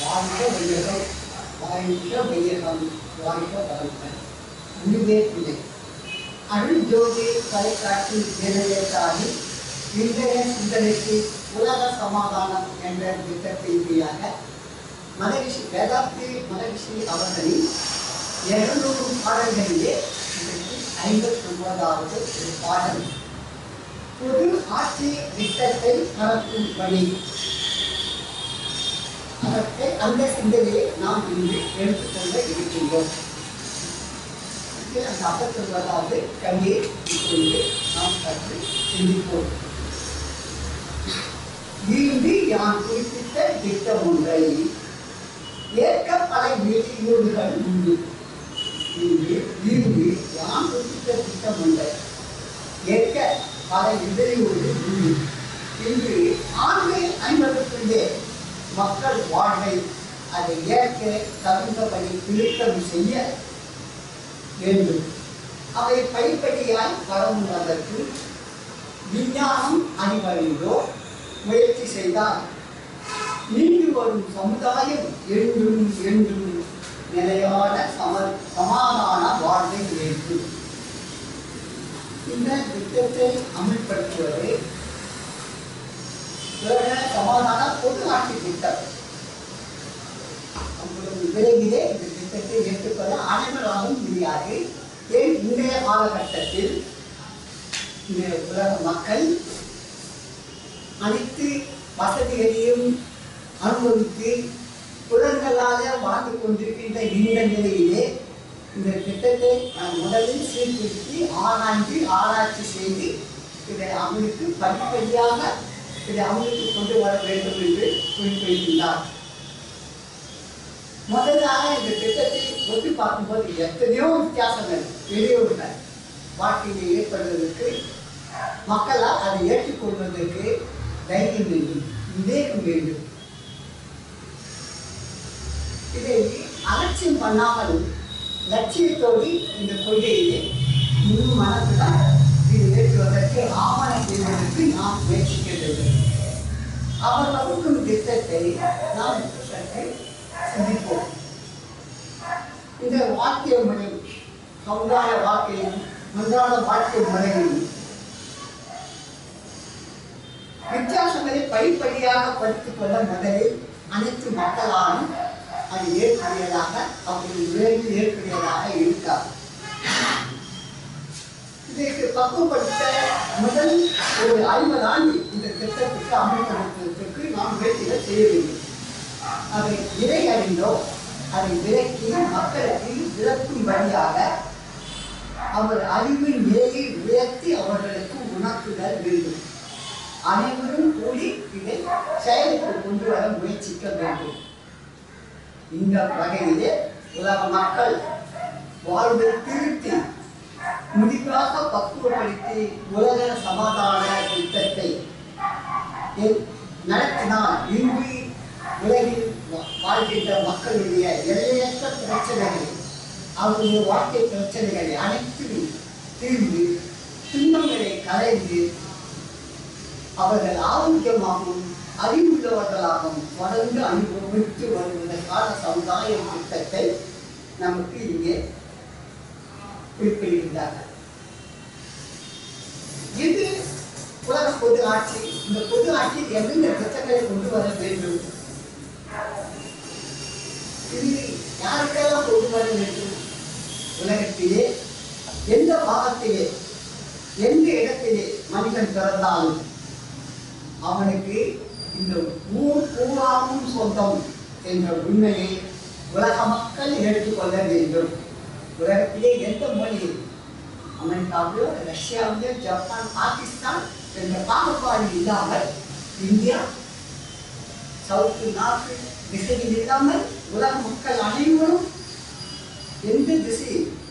வாழ்க வையகம் வாழ்க வையகம் வாழ்க வளமுடன் முடிவே இல்லை அருள் ஜோதி தொலைக்காட்சி நிறைவேற்றாது இன்றைய சிந்தனைக்கு உலக சமாதானம் என்ற திட்டத்தின் கீழாக மகரிஷி வேதாந்தி மகரிஷி அவர்களின் இருநூறு பாடல்களிலே இன்றைக்கு ஐம்பத்தி ஒன்பதாவது ஒரு பாடல் பொது ஆட்சி திட்டத்தை நடக்கும் வழி அதற்கு அந்த சிந்தனையை நாம் இன்று எடுத்துக்கொள்ள இருக்கின்றோம் இது அந்த ஐம்பத்தி ஒன்பதாவது கவியை இப்பொழுது நாம் கற்று சிந்திப்போம் இன்று யான் குறிப்பிட்ட திட்டம் ஒன்றை ஏற்க பல வெளியீடுகள் உண்டு இன்று இன்று யான் குறிப்பிட்ட திட்டம் ஒன்றை ஏற்க பல இடையூறுகள் உண்டு இன்று ஆண்மை ஐம்பதுக்குள்ளே மக்கள் வாழ்வை அதை ஏற்க தகுந்தபடி திருத்தம் செய்ய வேண்டும் அவை படிப்படியாய் வரமுள்ளதற்கு விஞ்ஞானம் அறிவறிந்தோ முயற்சி செய்தால் நீண்டு வரும் சமுதாயம் என்றும் என்றும் நிலையான சம சமாதான வாழ்வை ஏற்கும் இந்த திட்டத்தை அமல்படுத்துவது வேற சமாதான பொது ஆட்சி திட்டம் அவ்வளவு விரைவிலே இந்த திட்டத்தை ஏற்றுக்கொள்ள அனைவராலும் முடியாது ஏன் இன்றைய காலகட்டத்தில் இந்த உலக மக்கள் அனைத்து வசதிகளையும் அனுபவித்து புலன்களாக வாழ்ந்து கொண்டிருக்கின்ற இந்த நிலையிலே இந்த திட்டத்தை நான் முதலில் சீர்திருத்தி ஆராய்ந்து ஆராய்ச்சி செய்து இதை அவங்களுக்கு படிப்படியாக இதை அவங்களுக்கு கொண்டு வர வேண்டும் என்று குறிப்பிடுகின்றார் முதலாக இந்த திட்டத்தை ஒட்டி பார்க்கும்போது எத்தனையோ வித்தியாசங்கள் இடையூறுகள் வாழ்க்கையில் ஏற்படுவதற்கு மக்களால் அதை ஏற்றுக்கொள்வதற்கு தைரியம் வேண்டும் விவேகம் வேண்டும் இதை அலட்சியம் பண்ணாமல் லட்சியத்தோடு இந்த கொள்கையை இன்னும் மனதுடன் இது ஏற்றுவதற்கு ஆவண செய்வதற்கு நாம் முயற்சிக்க வேண்டும் அவர் வகுக்கும் திட்டத்தை நாம் சற்று சிந்திப்போம் இந்த வாக்கிய முறை சமுதாய வாழ்க்கையும் அன்றாட வாழ்க்கை முறையும் வித்தியாசங்களை படிப்படியாக படித்துக் கொள்ள முதலில் அனைத்து மக்களாலும் அது ஏற்புடையதாக அப்படி விரைவில் ஏற்புடையதாக இருக்காது இதற்கு பக்குவப்படுத்த முதல் ஒரு ஐம்பது ஆண்டு இந்த திட்டத்துக்கு அமல்படுத்துவதற்கு நாம் முயற்சிகள் செய்ய வேண்டும் அதை விரை அறிந்தோ அதை விலக்கி மக்களுக்கு விளக்கும் வழியாக அவர் அறிவின் நிலையை உயர்த்தி அவர்களுக்கு உணர்த்துதல் வேண்டும் அனைவரும் கூடி இதை செயலுக்கு கொண்டு வர முயற்சிக்க வேண்டும் இந்த வகையிலே உலக மக்கள் வாழ்வை திருத்தி முடிவாக பக்குவப்படுத்தி உலக சமாதான திட்டத்தை எ- நடத்தினால் இன்று உலகில் வா- வாழ்கின்ற மக்களுடைய எல்லையற்ற பிரச்சனைகள் அவருடைய வாழ்க்கை பிரச்சனைகளை அனைத்தும் தீர்ந்து துன்பங்களை கலைந்து அவர்கள் ஆரோக்கியமாகவும் அறிவுள்ளவர்களாகவும் தொடர்ந்து அனுபவித்து வருவதற்கான சமுதாய திட்டத்தை நமக்கு இங்கே குறிப்பிடுகின்றார்கள் இது உலக பொது ஆட்சி இந்த பொது ஆட்சியில் எந்தெந்த திட்டங்களை கொண்டு வர வேண்டும் இது யாருக்கெல்லாம் கொண்டு வர வேண்டும் உலகத்திலே எந்த பாகத்திலே எந்த இடத்திலே மனிதன் பிறந்தாலும் அவனுக்கு இந்த ஊர் பூராவும் சொந்தம் என்ற உண்மையை உலக மக்கள் ஏற்றுக்கொள்ள வேண்டும் உலகத்திலே எந்த மொழி அமெரிக்காவிலோ ரஷ்யாவிலோ ஜப்பான் பாகிஸ்தான் என்ற பாகுபாடு இல்லாமல் இந்தியா சவுத்து நார்த்து திசையில் இல்லாமல் உலக மக்கள் அனைவரும் எந்த திசை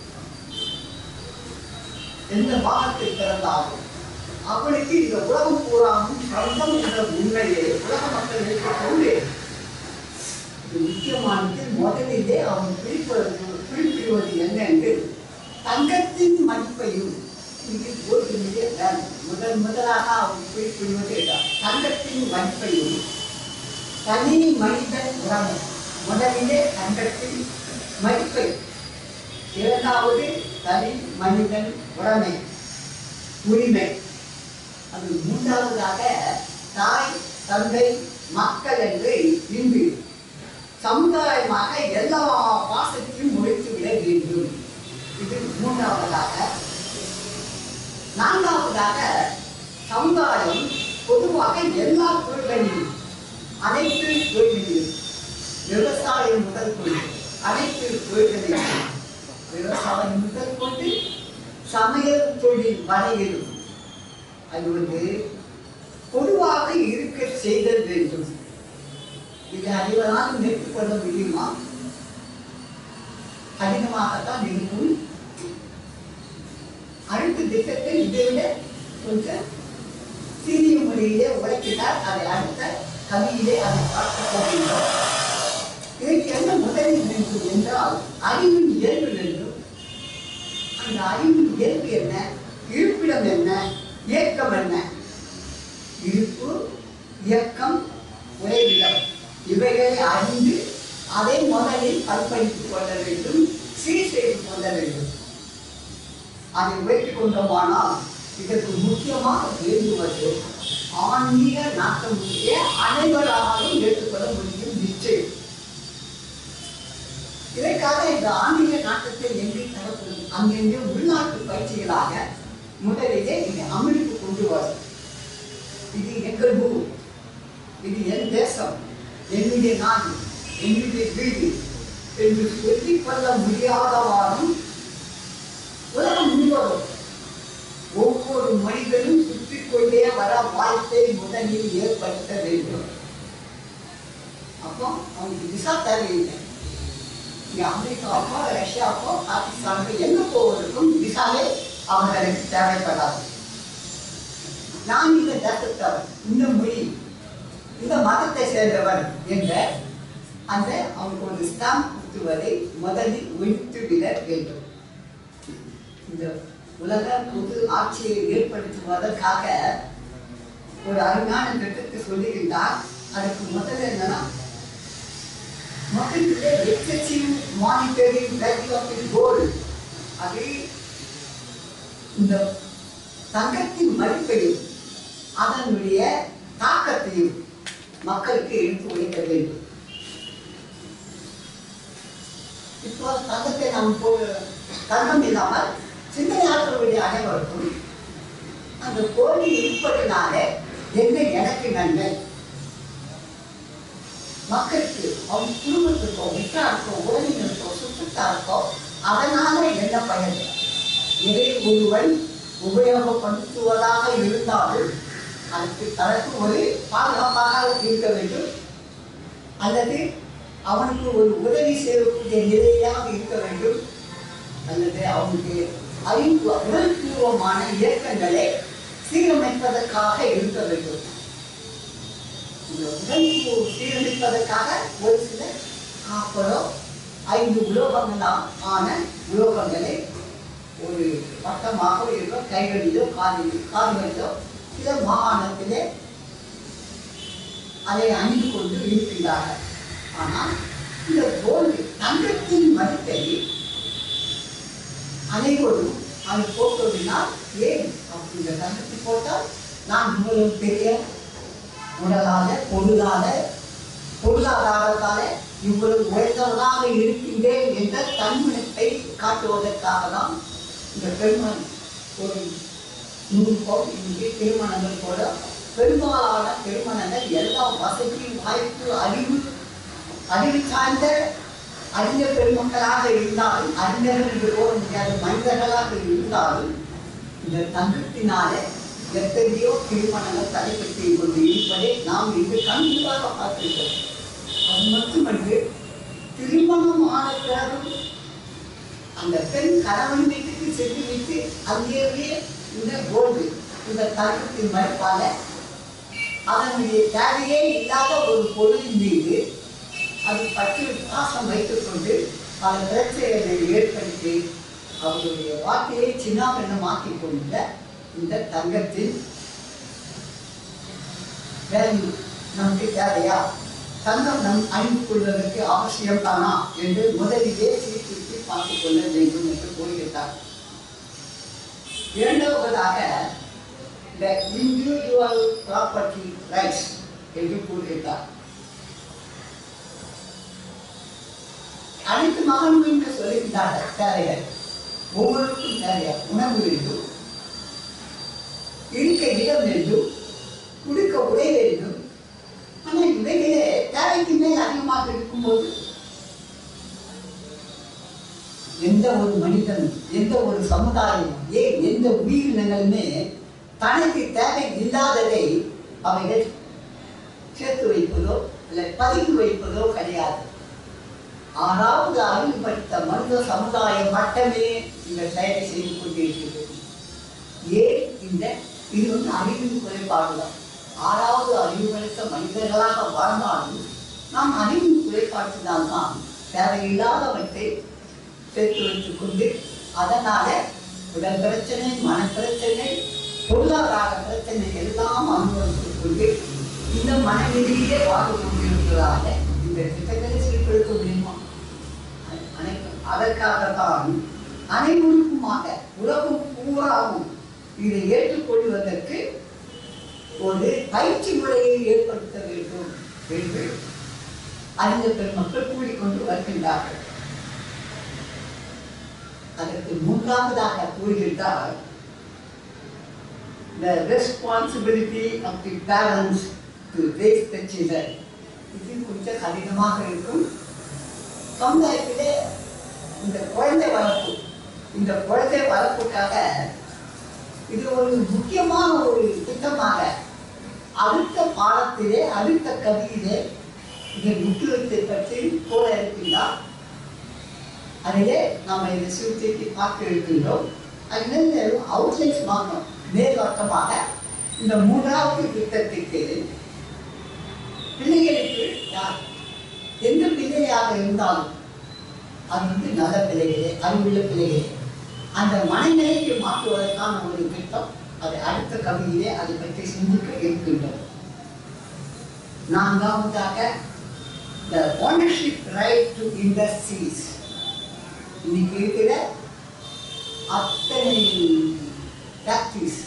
எந்த பாகத்தில் பிறந்தாலும் அவனுக்கு இந்த உலகம் பூராவும் சொந்தம் என்ற உண்மையை உலக மக்கள் ஏற்றுக்கொண்டு இது முக்கியமானது முதலிலே அவன் குறிப்பிடுவது குறிப்பிடுவது என்னென்று தங்கத்தின் மதிப்பையும் இது ஒரு மிக வேணும். முதல் முதலாக அவன் குறிப்பிடுவது இதுதான். தங்கத்தின் மதிப்பையும் தனி மனிதன் உறவு முதலிலே தங்கத்தின் மதிப்பை இரண்டாவது தனி மனிதன் உடைமை உரிமை அது மூன்றாவதாக தாய் தந்தை மக்கள் என்று இன்று சமுதாயமாக எல்லா பாசத்தையும் முடித்து விட வேண்டும் இது மூன்றாவதாக நான்காவதாக சமுதாயம் பொதுவாக எல்லா தொழில்களிலும் அனைத்து தொழில்களிலும் விவசாயம் முதல் கொண்டு அனைத்து தொழில்களிலும் விவசாயம் முதல் கொண்டு சமையல் தொழில் வரையிலும் அது வந்து பொதுவாக இருக்க செய்தல் வேண்டும் இது அனைவராலும் மேற்கொள்ள முடியுமா கடினமாகத்தான் இருக்கும் அடுத்த திட்டத்தை இதை விட கொஞ்சம் சிறிய முறையிலே உழைக்கிறார் அதை அடுத்த கவியிலே அதை பார்க்க போகின்றோம் இதற்கு என்ன முதலில் வேண்டும் என்றால் அறிவின் இயல்பு வேண்டும் அந்த அறிவின் இயல்பு என்ன இருப்பிடம் என்ன இயக்கம் என்ன இருப்பு இயக்கம் உறைவிடம் இவைகளை அறிந்து அதை முதலில் பல்படித்துக் கொள்ள வேண்டும் சீர் செய்து கொள்ள வேண்டும் அதை உயர்த்திக் கொண்டோமானால் இதற்கு முக்கியமாக வேண்டுவது ஆன்மீக நாட்டமுடைய அனைவராலும் ஏற்றுக்கொள்ள முடியும் நிச்சயம் இதற்காக இந்த ஆன்மீக நாட்டத்தை எங்கே தரப்படும் அங்கெங்கே உள்நாட்டு பயிற்சிகளாக முதலிலே இதை அமலுக்கு கொண்டு வரும் இது எங்கள் ஊர் இது என் தேசம் என்னுடைய நாடு என்னுடைய வீடு என்று சொல்லிக் கொள்ள முடியாதவாறும் உலகம் முழுவதும் ஒவ்வொரு மனிதனும் சுற்றிக் கொண்டே வர வாய்ப்பை முதலில் ஏற்படுத்த வேண்டும் அப்போ அவனுக்கு விசா தேவையில்லை இங்க அமெரிக்காவுக்கோ ரஷ்யாவுக்கோ பாகிஸ்தானுக்கோ எங்க போவதற்கும் விசாவே அவர்களுக்கு தேவைப்படாது நான் இந்த தேசத்தவன் இந்த மொழி இந்த மதத்தை சேர்ந்தவன் என்ற அந்த அவனுக்கு ஒரு ஸ்டாம்ப் குத்துவதை முதலில் ஒழித்து விட வேண்டும் இந்த உலக பொது ஆட்சியை ஏற்படுத்துவதற்காக ஒரு அருமையான திட்டத்தை சொல்லுகின்றார் அதுக்கு முதல்ல என்னன்னா மக்களுடைய excessive monitoring value of the gold அது இந்த தங்கத்தின் மதிப்பையும் அதனுடைய தாக்கத்தையும் மக்களுக்கு எடுத்து உழைக்க வேண்டும் இப்போ தங்கத்தை நாம் போ தங்கம் இல்லாமல் சிந்தனையாளர்களுடைய அனைவருக்கும் அந்த கோழி இருப்பதனால என்ன எனக்கு நன்மை மக்களுக்கு அவங்க குடும்பத்துக்கோ உற்றாருக்கோ உறவினருக்கோ சுற்றத்தாருக்கோ அதனால என்ன பயன் இதை ஒருவன் உபயோகப்படுத்துவதாக இருந்தாலும் அதற்கு தனக்கு ஒரு பாதுகாப்பாக இருக்க வேண்டும் அல்லது அவனுக்கு ஒரு உதவி செய்யக்கூடிய நிலையாக இருக்க வேண்டும் அல்லது அவனுக்கு அறிவு உடல்பூர்வமான இயக்கங்களை சீரமைப்பதற்காக இருக்க வேண்டும் இந்த உடல்பூ சீரமைப்பதற்காக ஒரு சில காப்பரோ ஐந்து உலோகங்களால் ஆன உலோகங்களை ஒரு வட்டமாக இருக்கும் கைகளிலோ காலிலோ கால்களிலோ சில மாகாணத்திலே அதை அணிந்து கொண்டு இருக்கின்றார்கள் ஆனால் இந்த கோல்டு தங்கத்தின் மதிப்பை அனைவரும் அது போட்டதினால் ஏன் அப்படி இந்த தங்கத்தை போட்டால் நான் இவ்வளவு பெரிய உடலால பொருளால பொருளாதாரத்தால இவ்வளவு உயர்ந்தவனாக இருக்கின்றேன் என்ற தன்மனத்தை காட்டுவதற்காக தான் இந்த பெருமன் ஒரு நூறு பவுன் இங்கே திருமணங்கள் போல பெரும்பாலான திருமணங்கள் எல்லா வசதி வாய்ப்பு அறிவு அறிவு சார்ந்த அறிஞ பெருமக்களாக இருந்தாலும் அறிஞர்கள் என்று கூற முடியாத மனிதர்களாக இருந்தாலும் இந்த தங்கத்தினாலே எத்தனையோ திருமணங்கள் தடைப்பட்டு கொண்டு இருப்பதை நாம் இங்கு கண்கூடாக பார்த்திருக்கிறோம் அது மட்டுமன்று திருமணம் ஆன பிறகும் அந்த பெண் கணவன் வீட்டுக்கு சென்று விட்டு அங்கேயே இந்த கோல்டு இந்த தங்கத்தின் மறுப்பால அதனுடைய தேவையே இல்லாத ஒரு பொருளின் மீது அது பற்றி பாசம் வைத்துக்கொண்டு பல பிரச்சனைகளை ஏற்படுத்தி அவருடைய வாழ்க்கையை சின்னாபின்னமாக்கி கொண்ட இந்த தங்கத்தின் வேல்யூ நமக்கு தேவையா தங்கம் நம் அணிந்து கொள்வதற்கு அவசியம் தானா என்று முதலிலே சீர்திருத்தி பார்த்துக் கொள்ள வேண்டும் என்று கூறுகிறார் இரண்டாவதாக the individual property rights என்று கூறுகிறார் அனைத்து மகன்கள் என்று சொல்லுகின்றார்கள் தேவைகள் ஒவ்வொருக்கும் தேவையா உணவு வேண்டும் இருக்க இடம் வேண்டும் குடுக்க உடை வேண்டும் ஆனால் இவைகளே தேவைக்கு மேல் அதிகமாக இருக்கும்போது எந்த ஒரு மனிதன் எந்த ஒரு சமுதாயம் ஏன் எந்த உயிரினங்களுமே தனக்கு தேவை இல்லாததை அவைகள் சேர்த்து வைப்பதோ இல்லை பதுக்கி வைப்பதோ கிடையாது ஆறாவது அறிவு படித்த மனித சமுதாயம் மட்டுமே இந்த செயலை செய்து கொண்டிருக்கிறது ஏன் இந்த இது வந்து அறிவின் குறைபாடுதான் ஆறாவது அறிவு படித்த மனிதர்களாக வாழ்ந்தாலும் நாம் அறிவின் குறைபாட்டினால் தான் தேவையில்லாதவற்றை சேர்த்து வைத்துக் கொண்டு அதனால உடல் பிரச்சனை மன பிரச்சனை பொருளாதார பிரச்சனை எல்லாம் அனுபவித்துக் கொண்டு இந்த மனநிலையிலே வாழ்ந்து கொண்டிருக்கிறதாக இந்த திட்டங்களை சீர்படுத்த முடியுமா அனை- அனைத்தும் அதற்காகத்தான் அனைவருக்குமாக உலகம் பூராவும் இதை ஏற்றுக்கொள்வதற்கு ஒரு பயிற்சி முறையை ஏற்படுத்த வேண்டும் என்று அறிஞர் பெருமக்கள் கூறிக்கொண்டு வருகின்றார்கள் அதற்கு மூன்றாவதாக கூறுகின்றார் the responsibility of the parents to raise the children இது கொஞ்சம் கடினமாக இருக்கும் சமுதாயத்திலே இந்த குழந்தை வளர்ப்பு இந்த குழந்தை வளர்ப்புக்காக இது ஒரு முக்கியமான ஒரு திட்டமாக அடுத்த பாடத்திலே அடுத்த கவியிலே இதன் முக்கியத்தை பற்றி கூற இருக்கின்றார் அதிலே நாம் இதை சுருத்தி பார்க்க இருக்கின்றோம் அதிலிருந்து அவுட்லைன்ஸ் வாங்கணும் மேலோட்டமாக இந்த மூன்றாவது திட்டத்திற்கு பிள்ளைகளுக்கு யார் எந்த பிள்ளையாக இருந்தாலும் அது வந்து நல்ல பிள்ளைகளே அறிவுள்ள பிள்ளைகளே அந்த மனநிலைக்கு மாற்றுவதற்கான ஒரு திட்டம் அது அடுத்த கவியிலே அதை பற்றி சிந்திக்க இருக்கின்றோம் நான்காவதாக the ownership right to industries இன்னைக்கு இருக்கிற அத்தனை ஃபேக்ட்ரிஸ்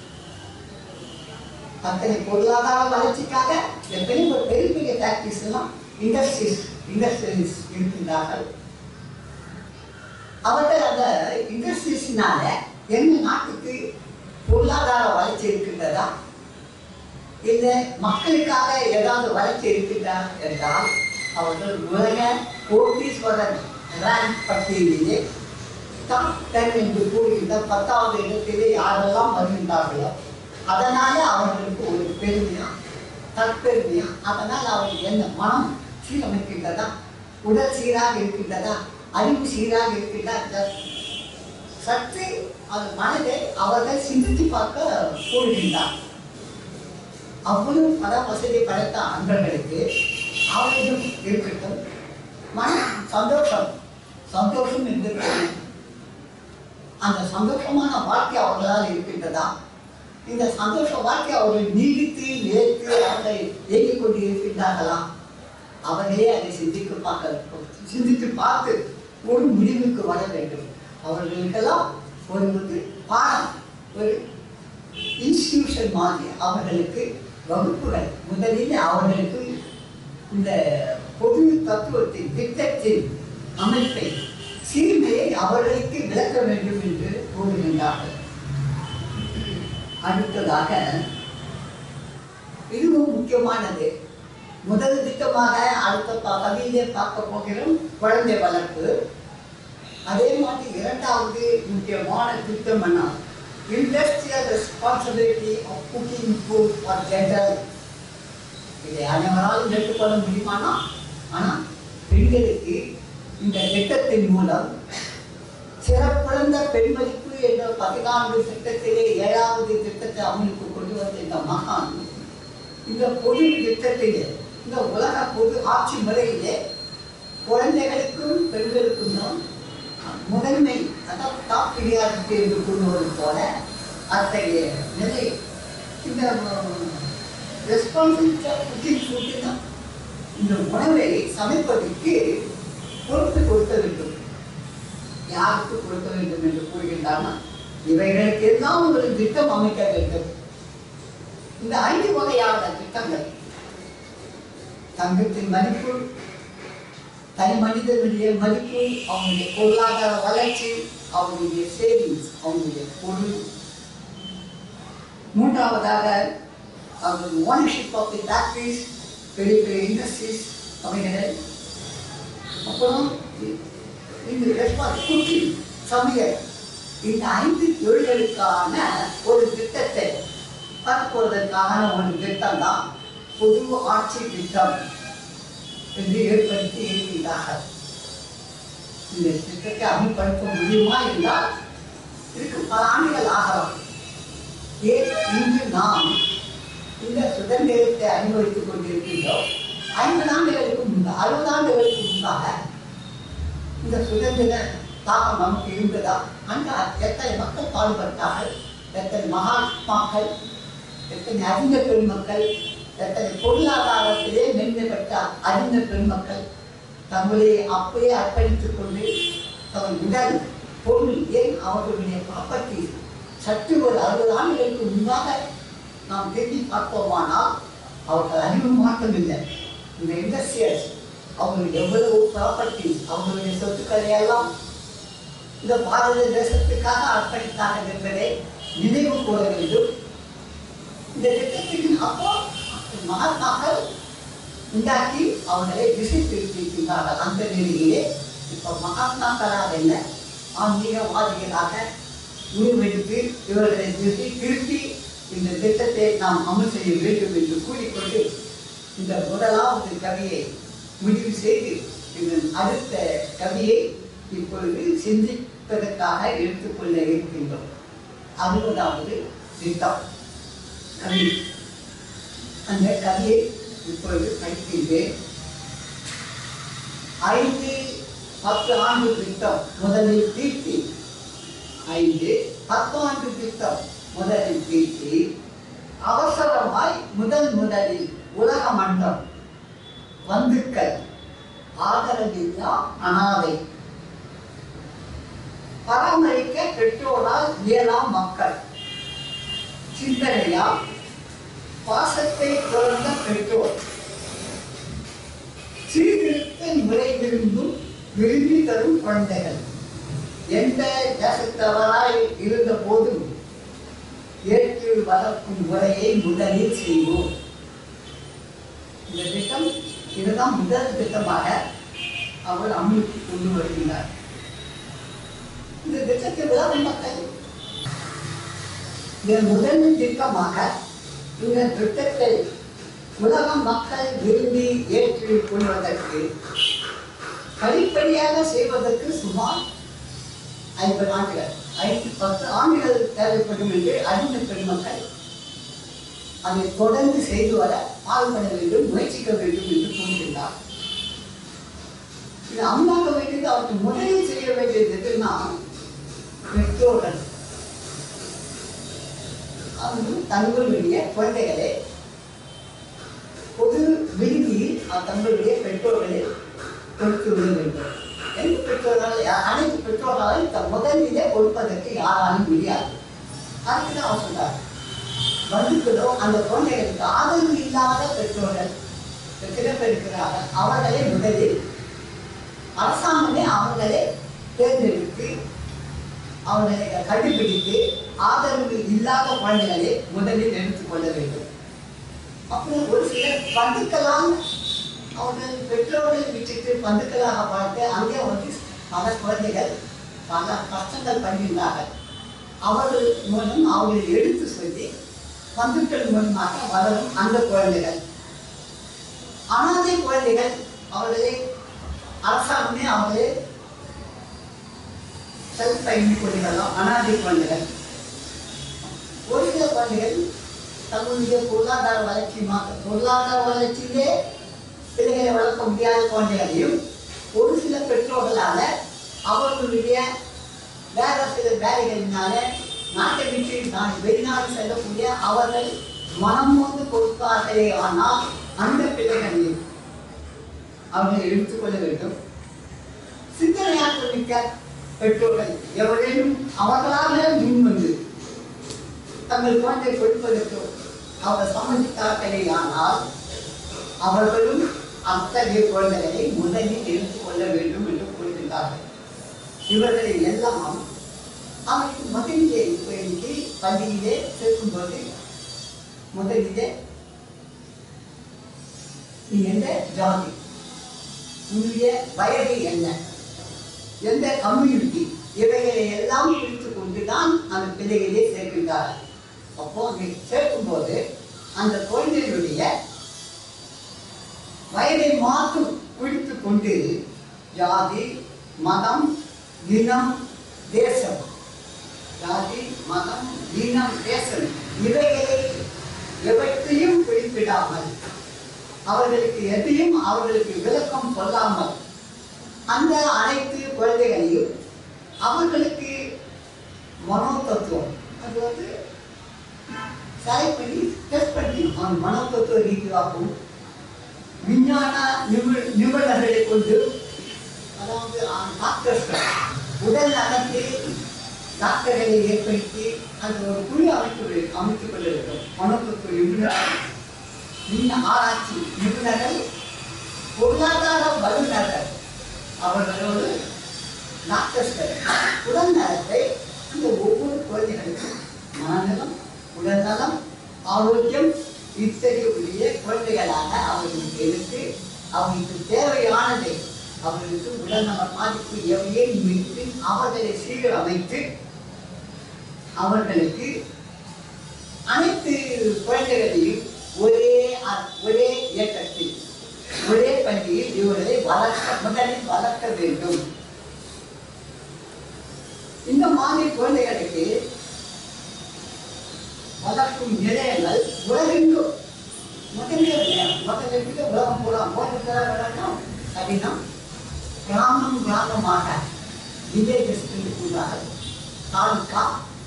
அத்தனை பொருளாதார வளர்ச்சிக்காக எத்தனை ஒரு பெரிய பெரிய ஃபேக்ட்ரிஸ் எல்லாம் இண்டஸ்ட்ரீஸ் இண்டஸ்ட்ரீஸ் இருக்கின்றார்கள் அவர்கள் அந்த இண்டஸ்ட்ரீஸ்னால எங்க நாட்டுக்கு பொருளாதார வளர்ச்சி இருக்கின்றதா இல்லை மக்களுக்காக ஏதாவது வளர்ச்சி இருக்கின்றா என்றால் அவர்கள் உலக கோட்டீஸ்வரன் ரேங்க் பட்டியலிலே டாப் டென் என்று கூறுகின்ற பத்தாவது இடத்திலே யாரெல்லாம் வருகின்றார்களோ அதனால அவர்களுக்கு ஒரு பெருமையா தற்பெருமையா அதனால் அவர்கள் என்ன மனம் சீரமைக்கின்றதா உடல் சீராக இருக்கின்றதா அறிவு சீராக இருக்கின்றதா சற்று அது மனதை அவர்கள் சிந்தித்து பார்க்க கூறுகின்றார் அவ்வளவு பல வசதி படைத்த அன்பர்களுக்கு அவரிடம் இருக்கட்டும் மன சந்தோஷம் சந்தோஷம் என்பது அந்த சந்தோஷமான வாழ்க்கை அவர்களால் இருக்கின்றதா இந்த சந்தோஷ வாழ்க்கை அவர்கள் நீடித்து நிலைத்து அவர்கள் இயங்கிக் கொண்டு இருக்கின்றார்களா அவர்களே அதை சிந்தித்து பார்க்க சிந்தித்து பார்த்து ஒரு முடிவுக்கு வர வேண்டும் அவர்களுக்கெல்லாம் ஒரு வந்து பாடம் ஒரு இன்ஸ்டிடியூஷன் மாதிரி அவர்களுக்கு வகுப்புகள் முதலில் அவர்களுக்கு இந்த பொது தத்துவத்தின் திட்டத்தின் அமைப்பை சீர்மையை அவர்களுக்கு விளக்க வேண்டும் என்று கூறுகின்றார்கள் அடுத்ததாக இதுவும் முக்கியமானது முதல் திட்டமாக அடுத்த ப- கவியிலே பார்க்க போகிறோம் குழந்தை வளர்ப்பு அதே மாதிரி இரண்டாவது முக்கியமான திட்டம் என்ன industrial responsibility of cooking food for gender இதை அனைவராலும் ஏற்றுக்கொள்ள முடியுமானா ஆனால் பெண்களுக்கு இந்த திட்டத்தின் மூலம் சிறப்பிழந்த பெண்மதிப்பு என்ற பதினான்கு திட்டத்திலே ஏழாவது திட்டத்தை அவங்களுக்கு கொண்டு வந்த இந்த மகான் இந்த பொது திட்டத்திலே இந்த உலக பொது ஆட்சி முறையிலே குழந்தைகளுக்கும் பெண்களுக்கும் தான் முதன்மை அதாவது டாப் பிரியாரிட்டி என்று கூறுவது போல அத்தகைய நிலை இந்த ரெஸ்பான்சிபிலிட்டி ஆஃப் குக்கிங் ஃபுட்டு தான் இந்த உணவை சமைப்பதற்கு பொறுத்து கொடுக்க வேண்டும் யாருக்கு கொடுக்க வேண்டும் என்று கூறுகின்றார்னா இவைகளுக்கு எல்லாம் ஒரு திட்டம் அமைக்க வேண்டும் இந்த ஐந்து வகையான திட்டங்கள் தங்கத்தின் மதிப்பு தனி மனிதனுடைய மதிப்பு அவனுடைய பொருளாதார வளர்ச்சி அவனுடைய சேவிங்ஸ் அவனுடைய பொருள் மூன்றாவதாக அவர்கள் ஓனர்ஷிப் ஆஃப் தி ஃபேக்ட்ரிஸ் பெரிய பெரிய இண்டஸ்ட்ரீஸ் அவைகள் அப்புறம் இந்த ரெஸ்பான்ஸ் குக்கிங் சமையல் இந்த ஐந்து தொழில்களுக்கான ஒரு திட்டத்தை பரப்புவதற்கான ஒரு திட்டம் தான் பொது ஆட்சி திட்டம் என்று ஏற்படுத்தி இருக்கின்றார்கள் இந்த திட்டத்தை அமல்படுத்த முடியுமா என்றால் இதுக்கு பல ஆண்டுகள் ஆகலாம் ஏன் இன்று நாம் இந்த சுதந்திரத்தை அனுபவித்துக் கொண்டிருக்கின்றோம் ஐம்பது ஆண்டுகளுக்கு முன்பாக அறுபது ஆண்டுகளுக்கு முன்பாக இந்த சுதந்திர தாக்கம் நமக்கு இருந்ததா அந்த எத்தனை மக்கள் பாடுபட்டார்கள் எத்தனை மகாத்மாக்கள் எத்தனை அறிந்த பெருமக்கள் எத்தனை பொருளாதாரத்திலே மேன்மை பெற்ற அறிந்த பெருமக்கள் தங்களை அப்பயே அர்ப்பணித்துக் கொண்டு தங்கள் உடல் பொருள் ஏன் அவர்களுடைய ப்ராப்பர்ட்டி சற்று ஒரு அறுபது ஆண்டுகளுக்கு முன்பாக நாம் திரும்பி பார்ப்போமானால் அவர்கள் அறிவு மாற்றம் இல்லை இந்த இண்டஸ்ட்ரியல்ஸ் அவங்களுக்கு எவ்வளவு ப்ராப்பர்ட்டிஸ் அவங்களுடைய சொத்துக்களை எல்லாம் இந்த பாரத தேசத்துக்காக அர்ப்பணித்தார்கள் என்பதை நினைவு கூற வேண்டும் இந்த திட்டத்தின் அப்போ மகாத்மாக்கள் உண்டாக்கி அவர்களை திசை திருப்பியிருக்கின்றார்கள் அந்த நிலையிலே இப்போ மகாத்மாக்களாக என்ன ஆன்மீகவாதிகளாக உருவெடுத்து இவர்களை திசை திருப்பி இந்த திட்டத்தை நாம் அமல் செய்ய வேண்டும் என்று கூறிக்கொண்டு இந்த முதலாவது கவியை முடிவு செய்து இதன் அடுத்த கவியை இப்பொழுது சிந்திப்பதற்காக எடுத்துக்கொள்ள இருக்கின்றோம் அறுபதாவது திட்டம் கவி அந்த கவியை இப்பொழுது படிக்கின்றேன் ஐந்து பத்து ஆண்டு திட்டம் முதலில் தீர்த்தி ஐந்து பத்து ஆண்டு திட்டம் முதலில் தீர்த்தி அவசரமாய் முதல் முதலில் உலக மன்றம் வந்துக்கள் ஆதரவில்லா அனாதை பராமரிக்க பெற்றோரால் இயலாம் மக்கள் சிந்தனையால் பாசத்தை துறந்த பெற்றோர் சீர்திருத்த முறை விரும்பும் விரும்பி தரும் குழந்தைகள் எந்த தேசத்தவராய் இருந்த போதும் ஏற்று வளர்க்கும் முறையை முதலில் செய்வோம் இந்த திட்டம் இதுதான் முதல் திட்டமாக அவர் அமலுக்கு கொண்டு வருகிறார் இந்த திட்டத்தை உலக மக்கள் இந்த முதல் திட்டமாக இந்த திட்டத்தை உலக மக்கள் விரும்பி ஏற்றுக் கொள்வதற்கு படிப்படியாக செய்வதற்கு சுமார் ஐம்பது ஆண்டுகள் ஐந்து பத்து ஆண்டுகள் தேவைப்படும் என்று அறிந்த பெருமக்கள் அதை தொடர்ந்து செய்து வர பாடுபட வேண்டும் முயற்சிக்க வேண்டும் என்று கூறுகின்றார் இது அம்மாக வேண்டியது அவருக்கு முதலில் செய்ய வேண்டியது எதுனா பெற்றோர்கள் அவங்க தங்களுடைய குழந்தைகளை பொது விடுதியில் தங்களுடைய பெற்றோர்களை கொடுத்து விட வேண்டும் எந்த பெற்றோர்கள் அனைத்து பெற்றோர்களாலும் இந்த முதலிலே கொடுப்பதற்கு யாராலும் முடியாது அதுக்கு அவர் சொல்றார் பந்துக்களோ அந்த குழந்தைகளுக்கு ஆதரவு இல்லாத பெற்றோர்கள் எத்தனை பேர் இருக்கிறார்கள் அவர்களை முதலில் அரசாங்கமே அவர்களை தேர்ந்தெடுத்து அவர்களை கண்டுபிடித்து ஆதரவு இல்லாத குழந்தைகளை முதலில் எடுத்துக்கொள்ள வேண்டும் அப்புறம் ஒரு சிலர் பந்துக்களால் அவர்கள் பெற்றோர்களை விட்டுட்டு பந்துக்களாக பார்த்து அங்கே வந்து பல குழந்தைகள் பல கஷ்டங்கள் பண்ணுகிறார்கள் அவர்கள் மூலம் அவர்களை எடுத்து சொல்லி பந்துக்கள் மூலமாக வளரும் அந்த குழந்தைகள் அனாதை குழந்தைகள் அவர்களை அரசாங்கமே அவர்களை செல்ஃப் பயணிக் கொள்கிறோம் அனாதை குழந்தைகள் ஒரு சில குழந்தைகள் தங்களுடைய பொருளாதார வளர்ச்சி மாற்ற பொருளாதார வளர்ச்சியிலே பிள்ளைகளை வளர்க்க முடியாத குழந்தைகளையும் ஒரு சில பெற்றோர்களால அவர்களுடைய வேற சில வேலைகளினால நாட்டை விட்டு நான் வெளிநாடு செல்லக்கூடிய அவர்கள் மனம் வந்து கொடுப்பார்களே ஆனால் அந்த பிள்ளைகளையும் அவர்களை எடுத்துக்கொள்ள வேண்டும் சிந்தனையாற்றல் மிக்க பெற்றோர்கள் எவரேனும் அவர்களாக முன் வந்து தங்கள் குழந்தை கொடுப்பதற்கு அவர் சம்மதித்தார்களே ஆனால் அவர்களும் அத்தகைய குழந்தைகளை முதலில் எடுத்துக்கொள்ள வேண்டும் என்று கூறுகின்றார்கள் இவர்களை எல்லாம் அவருக்கு மகிழ்ச்சியை பேணிக்கு பள்ளியிலே சேர்க்கும்போது முதலிலே நீ எந்த ஜாதி உன்னுடைய வயது என்ன எந்த கம்யூனிட்டி இவைகளை எல்லாம் பிரித்து கொண்டு தான் அந்த பிள்ளைகளே சேர்க்கின்றார் அப்போ அங்கே சேர்க்கும்போது அந்த குழந்தைகளுடைய வயதை மாற்றும் குறித்து கொண்டு ஜாதி மதம் இனம் தேசம் ஜாதி மதம் இனம் தேசம் இவைகளை எவற்றையும் குறிப்பிடாமல் அவர்களுக்கு எதையும் அவர்களுக்கு விளக்கம் சொல்லாமல் அந்த அனைத்து குழந்தைகளையும் அவர்களுக்கு மனோ தத்துவம் அது வந்து செலக்ட் பண்ணி டெஸ்ட் பண்ணி அவன் மனோ தத்துவ ரீதியாகவும் விஞ்ஞான நிபு நிபுணர்களை கொண்டு அதாவது டாக்டர்ஸ்கள் உடல் நலத்தில் டாக்டர்களை ஏற்படுத்தி அந்த ஒரு குழு அமைப்பு அமைத்துக் கொள்ள வேண்டும் மனோதத்துவ நிபுணர் விண்ண ஆராய்ச்சி நிபுணர்கள் பொருளாதார வல்லுநர்கள் அவர்களோடு டாக்டர்ஸ்கள் உடல் நலத்தை இந்த ஒவ்வொரு குழந்தைகளுக்கும் மனநலம் உடல் நலம் ஆரோக்கியம் இத்தகைய குழந்தைகளாக அவர்களுக்கு எடுத்து அவர்களுக்கு தேவையானதை அவர்களுக்கு உடல்நல பாதிப்பு எவையே நிமித்து அவர்களை சீரமைத்து அவர்களுக்கு அனைத்து குழந்தைகளையும் ஒரே அ- ஒரே இயக்கத்தில் ஒரே பள்ளியில் இவர்களை வளர்க்க முதலில் வளர்க்க வேண்டும் இந்த மாதிரி குழந்தைகளுக்கு வளர்க்கும் நிலையங்கள் உலகெங்கும் முதல்ல முதல்ல உலகம் பூரா மோட்டர் வளர்க்கணும் அப்படின்னா கிராமம் கிராமமாக வில்லேஜஸ்க்குள்ளாக தாலுக்கா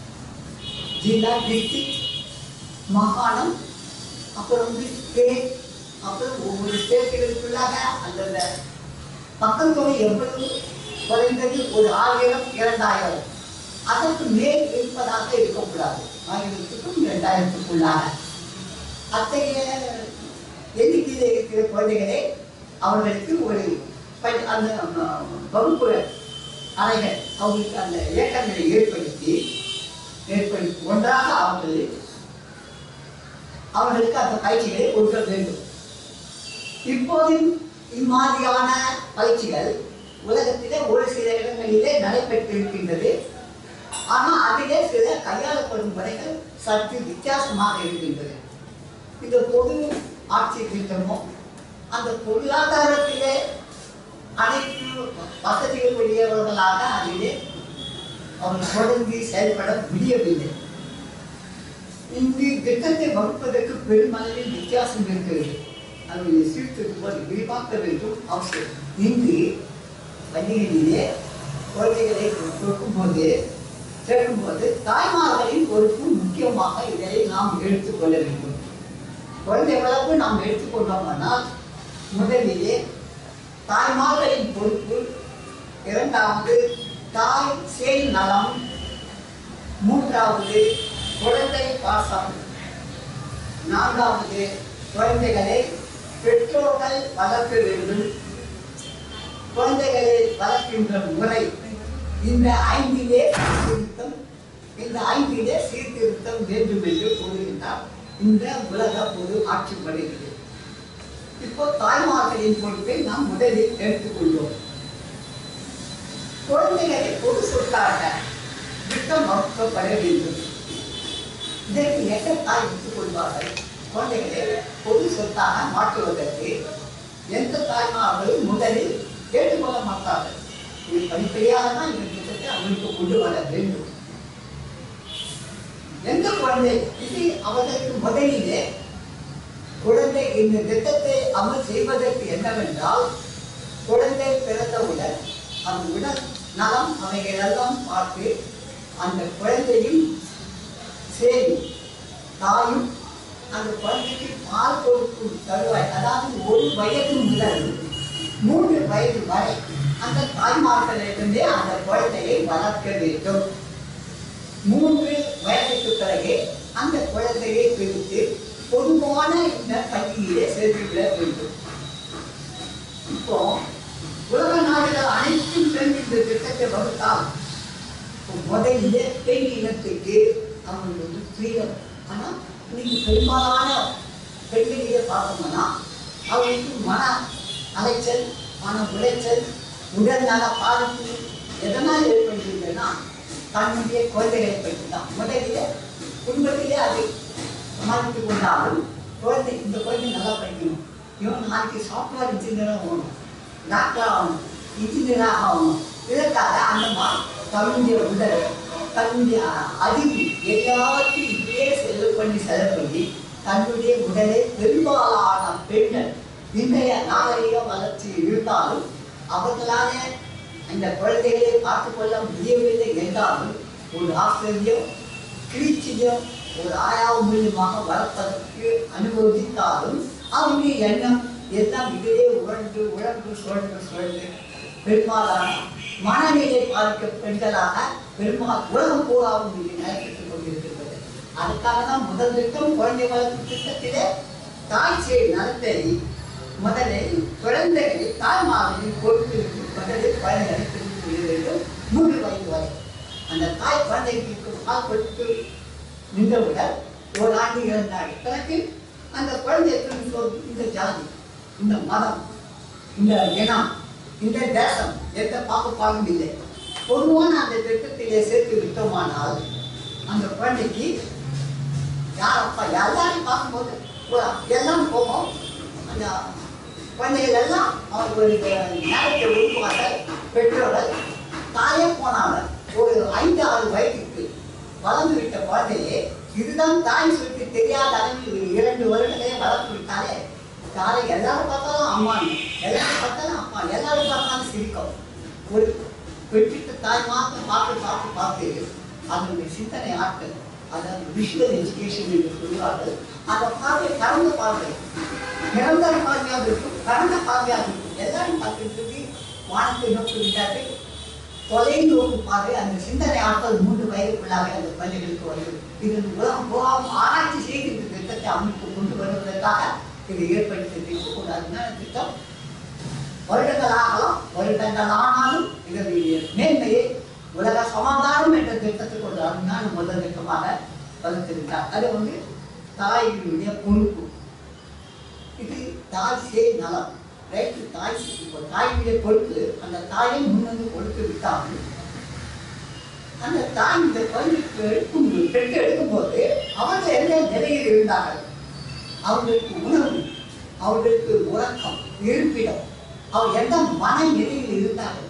ஜில்லா டிஸ்ட்ரிக்ட் மாகாணம் அப்புறம் வந்து ஸ்டேட் அப்புறம் ஒவ்வொரு ஸ்டேட்டுகளுக்குள்ளாக அந்தந்த மக்கள் தொகை எவ்வளவு குறைந்தது ஒரு ஆயிரம் இரண்டாயிரம் அதற்கு மேல் இருப்பதாக இருக்கக்கூடாது ஆயிரத்துக்கும் இரண்டாயிரத்துக்குள்ளாக அத்தகைய எண்ணிக்கையில் இருக்கிற குழந்தைகளை அவர்களுக்கு ஒரு பள்ளி- அந்த அஹ், வகுப்பு அறைகள் அவங்களுக்கு அந்த இயக்கங்களை ஏற்படுத்தி ஏற்படுத்தி ஒன்றாக அவர்கள் அவர்களுக்கு அந்த பயிற்சிகளை கொடுக்க வேண்டும் இப்போது இம்மாதிரியான பயிற்சிகள் உலகத்திலே ஒரு சில இடங்களிலே நடைபெற்றிருக்கின்றது ஆனால் அதிலே சில கையாளப்படும் முறைகள் சற்று வித்தியாசமாக இருக்கின்றது இந்த பொது ஆட்சி திட்டமோ அந்த பொருளாதாரத்திலே அனைத்து வசதிகள் உடையவர்களாக அதிலே அவர்கள் தொடர்ந்து செயல்பட முடியவில்லை இங்கு திட்டத்தை வகுப்பதற்கு பெருமளவில் வித்தியாசம் இருக்கிறது அதை சீர்திருத்துவது விரிவாக்க வேண்டும் அவசியம் இங்கு பள்ளிகளிலே குழந்தைகளை கொடுக்கும்போது சேர்க்கும்போது தாய்மார்களின் பொறுப்பு முக்கியமாக இதை நாம் எடுத்துக்கொள்ள வேண்டும் குழந்தை வளர்ப்பு நாம் எடுத்துக்கொண்டோம்னால் முதலிலே தாய்மார்களின் பொறுப்பு இரண்டாவது தாய் சேய் நலம் மூன்றாவது குழந்தை பாசம் நான்காவது குழந்தைகளை பெற்றோர்கள் வளர்க்க வேண்டும் குழந்தைகளை வளர்க்கின்ற முறை இந்த ஐந்திலே சீர்திருத்தம் இந்த ஐந்திலே சீர்திருத்தம் வேண்டும் என்று கூறுகின்றார் இந்த உலக பொது ஆட்சி முறையில் இப்போ தாய்மார்களின் பொறுப்பை நாம் முதலில் எடுத்துக்கொள்வோம் குழந்தைகளை பொது சொத்தாக திட்டம் வகுக்கப்பட வேண்டும் இதற்கு எட்ட தாய் எடுத்துக்கொள்வார்கள் குழந்தைகளை பொது சொத்தாக மாற்றுவதற்கு எந்த தாய்மார்களும் முதலில் கேட்டுக்கொள்ள மாட்டார்கள் இது படிப்படியாக தான் இந்த திட்டத்தை அவர்களுக்கு கொண்டு வர வேண்டும் எந்த குழந்தை இது அவர்களுக்கு முதலிலே குழந்தை இந்த திட்டத்தை அமல் செய்வதற்கு என்னவென்றால் குழந்தை பிறந்தவுடன் அந்த உடல் நலம் அவைகளெல்லாம் பார்த்து அந்த குழந்தையும் சரி தாயும் அந்த குழந்தைக்கு பால் கொடுக்கும் தருவாய் அதாவது ஒரு வயது முதல் மூன்று வயது வரை அந்த தாய்மார்களிடமே அந்த குழந்தையை வளர்க்க வேண்டும் மூன்று வயதுக்கு பிறகு அந்த குழந்தையை பிரித்து பொதுவான இந்த பள்ளியிலே சேர்த்துவிட வேண்டும் இப்போ உலக நாடுகள் அனைத்தும் சேர்ந்து இந்த திட்டத்தை வகுத்தால் இப்போ முதல்ல பெண் இனத்துக்கு அவங்க வந்து ஃப்ரீடம் ஆனால் இன்னைக்கு பெரும்பாலான பெண்களிலே பார்த்தோம்னா அவங்களுக்கு மன அலைச்சல் மன உளைச்சல் உடல் நல பாதிப்பு எதனால் ஏற்படுகின்றன தன்னுடைய குழந்தைகளை பற்றி தான் முதலில் குடும்பத்திலே அதை சமாளித்து கொண்டாலும் குழந்தை இந்த குழந்தை நல்லா படிக்கணும் இவன் நாளைக்கு சாஃப்ட்வேர் இன்ஜினியராக ஆகணும் டாக்டர் ஆகணும் இன்ஜினியராக ஆகணும் இதற்காக அந்த மா தன்னுடைய உடல் தன்னுடைய அறிவு எல்லாத்தையும் இப்படியே செலவு பண்ணி செலவு பண்ணி தன்னுடைய உடலை பெரும்பாலான பெண்கள் இன்றைய நாகரிக வளர்ச்சி இருந்தாலும் அவர்களால அந்த குழந்தைகளை பார்த்துக் கொள்ள முடியவில்லை என்றாலும் ஒரு ஆசிரியர் கிழிச்சியோ ஒரு ஆயாவு மூலியமாக வளர்ப்பதற்கு அனுபவித்தாலும் அவருடைய எண்ணம் எல்லாம் இதிலே உழன்று உழன்று சுழன்று சுழன்று பெரும்பாலான மனநிலை பாதிக்க பெண்களாக பெரும்பால் உலகம் பூராவும் இது நடைபெற்றுக் கொண்டிருக்கிறது அதுக்காக தான் முதல் திட்டம் குழந்தை வளர்ப்பு திட்டத்திலே தாய் சேய் நலத்தை முதலில் குழந்தைகளை தாய்மார்களின் கொடுத்து முதலில் குழந்தைகளை பிரித்து விட வேண்டும் மூன்று வயது வரை அந்த தாய் குழந்தைகளுக்கு பால் கொடுத்து நின்றவுடன் ஒரு ஆண்டு இறந்தார் பிறகு அந்த குழந்தை திரும்பி இந்த ஜாதி இந்த மதம் இந்த இனம் இந்த தேசம் எந்த பாகுபாடும் இல்லை பொதுவான அந்த திட்டத்திலே சேர்த்து விட்டோமானால் அந்த குழந்தைக்கு யார் அப்பா எல்லாரையும் பார்க்கும்போது ஒரு- எல்லாம் போகும் அந்த குழந்தைகள் எல்லாம் அவர்களுடைய நேரத்தை ஒதுக்குவார்கள் பெற்றோர்கள் தாயே போனாலும் ஒரு ஐந்து ஆறு வயதுக்கு வளர்ந்து விட்ட குழந்தையே இதுதான் தாய் சொல்லி தெரியாத அளவில் ஒரு இரண்டு வருடங்களே வளர்த்து விட்டாலே தாயை எல்லாரும் பார்த்தாலும் அம்மா எல்லாரும் பார்த்தாலும் அப்பா எல்லாரும் பார்த்தாலும் சிரிக்கும் ஒரு பெற்றிட்ட தாய் மாத்திரம் பார்த்து பார்த்து பார்த்து அதனுடைய சிந்தனை ஆட்கள் அதாவது விஷுவல் எஜுகேஷன் என்று சொல்வார்கள் அந்த பார்வை கடந்த பார்வை நிரந்தர பார்வையாக இருக்கும் கடந்த பார்வையாக இருக்கும் எல்லாரும் பார்த்துட்டு இருக்கு வானத்தை நோக்கி விட்டார்கள் தொலைநோக்கு பார்வை அந்த சிந்தனை ஆட்கள் மூன்று வயதுக்குள்ளாக அந்த பள்ளிகளுக்கு வருகிறது இது உலகம் போகாமல் ஆராய்ச்சி செய்து இந்த திட்டத்தை அமைப்பு கொண்டு வருவதற்காக இதை ஏற்படுத்தி இருக்கக்கூடாதுன்னா திட்டம் வருடங்கள் ஆகலாம் வருடங்கள் ஆனாலும் இதனுடைய மேன்மையை உலக சமாதானம் என்ற திட்டத்துக்கு ஒரு அருமையான முதல் திட்டமாக வகுத்திருந்தார் அது வந்து தாயினுடைய பொறுப்பு இது தாய் சே நலம் ரைட்டு தாய் இப்போ தாயினுடைய பொறுப்பு அந்த தாயை முன்னந்து கொடுத்து விட்டாலும் அந்த தாய் இந்த குழந்தைக்கு எடுக்கும் பெற்று எடுக்கும்போது அவர்கள் எந்த நிலையில் இருந்தார்கள் அவர்களுக்கு உணவு அவர்களுக்கு உறக்கம் இருப்பிடம் அவர் எந்த மன நிலையில் இருந்தார்கள்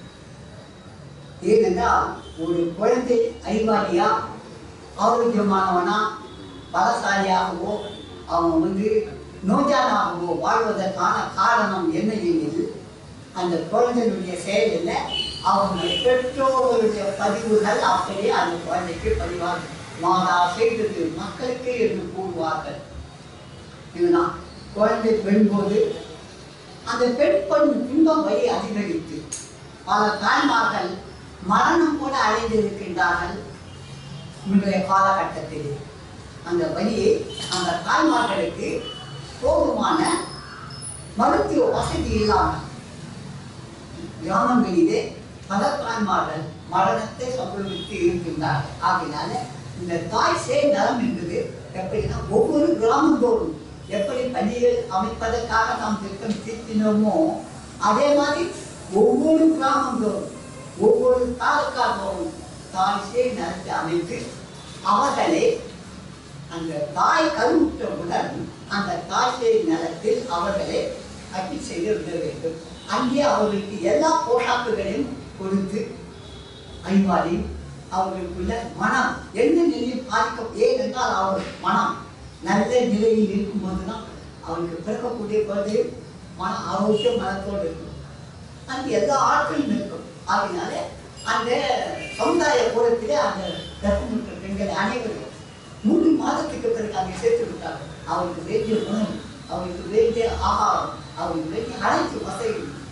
ஏனென்றால் ஒரு குழந்தை அறிவாளியா ஆரோக்கியமானவனா பலசாலியாகவோ அவன் வந்து நோஜானாகவோ வாழ்வதற்கான காரணம் என்ன எனில் அந்த குழந்தையினுடைய செயலில் அவங்க பெற்றோர்களுடைய பதிவுகள் அப்படியே அந்த குழந்தைக்கு பதிவாகும் மாதா செய்தது மக்களுக்கு என்று கூறுவார்கள் இதுதான் குழந்தை பெறும்போது அந்த பெண் பெண் துன்பம் வழி அதிகரித்து பல தாய்மார்கள் மரணம் கூட அடைந்திருக்கின்றார்கள் இன்றைய காலகட்டத்தில் அந்த வழியை அந்த தாய்மார்களுக்கு போதுமான மருத்துவ வசதி இல்லாமல் கிராமங்களிலே பல தாய்மார்கள் மரணத்தை சம்பவித்து இருக்கின்றார்கள் ஆகையினால இந்த தாய் சேய் நலம் என்பது எப்படின்னா ஒவ்வொரு கிராமந்தோறும் எப்படி பள்ளிகள் அமைப்பதற்காக நாம் திட்டம் தீட்டினோமோ அதே மாதிரி ஒவ்வொரு கிராமந்தோறும் ஒவ்வொரு தாலுக்காதோறும் தாய் சேய் நலத்தை அமைத்து அவர்களை அந்த தாய் கருவுற்றவுடன் அந்த தாய் சேய் நலத்தில் அவர்களை கட்டி செய்து விட வேண்டும் அங்கே அவர்களுக்கு எல்லா போஷாக்குகளையும் கொடுத்து அறிவாளி அவர்களுக்குள்ள மனம் எந்த நிலையில் பாதிக்க ஏனென்றால் அவர் மனம் நல்ல நிலையில் இருக்கும்போது தான் அவருக்கு பிறக்கக்கூடிய குழந்தை மன ஆரோக்கிய மனத்தோடு இருக்கும் அங்கே எல்லா ஆட்களும் இருக்கும் ஆகினால அந்த சமுதாய கூடத்திலே அந்த கர்ப்பமுற்ற பெண்கள் அனைவரும் மூன்று மாதத்துக்கு பிறகு அங்கே சேர்த்து விட்டார்கள் அவருக்கு வேண்டிய உணவு அவருக்கு வேண்டிய ஆகாரம் அவருக்கு வேண்டிய அனைத்து வசதிகள்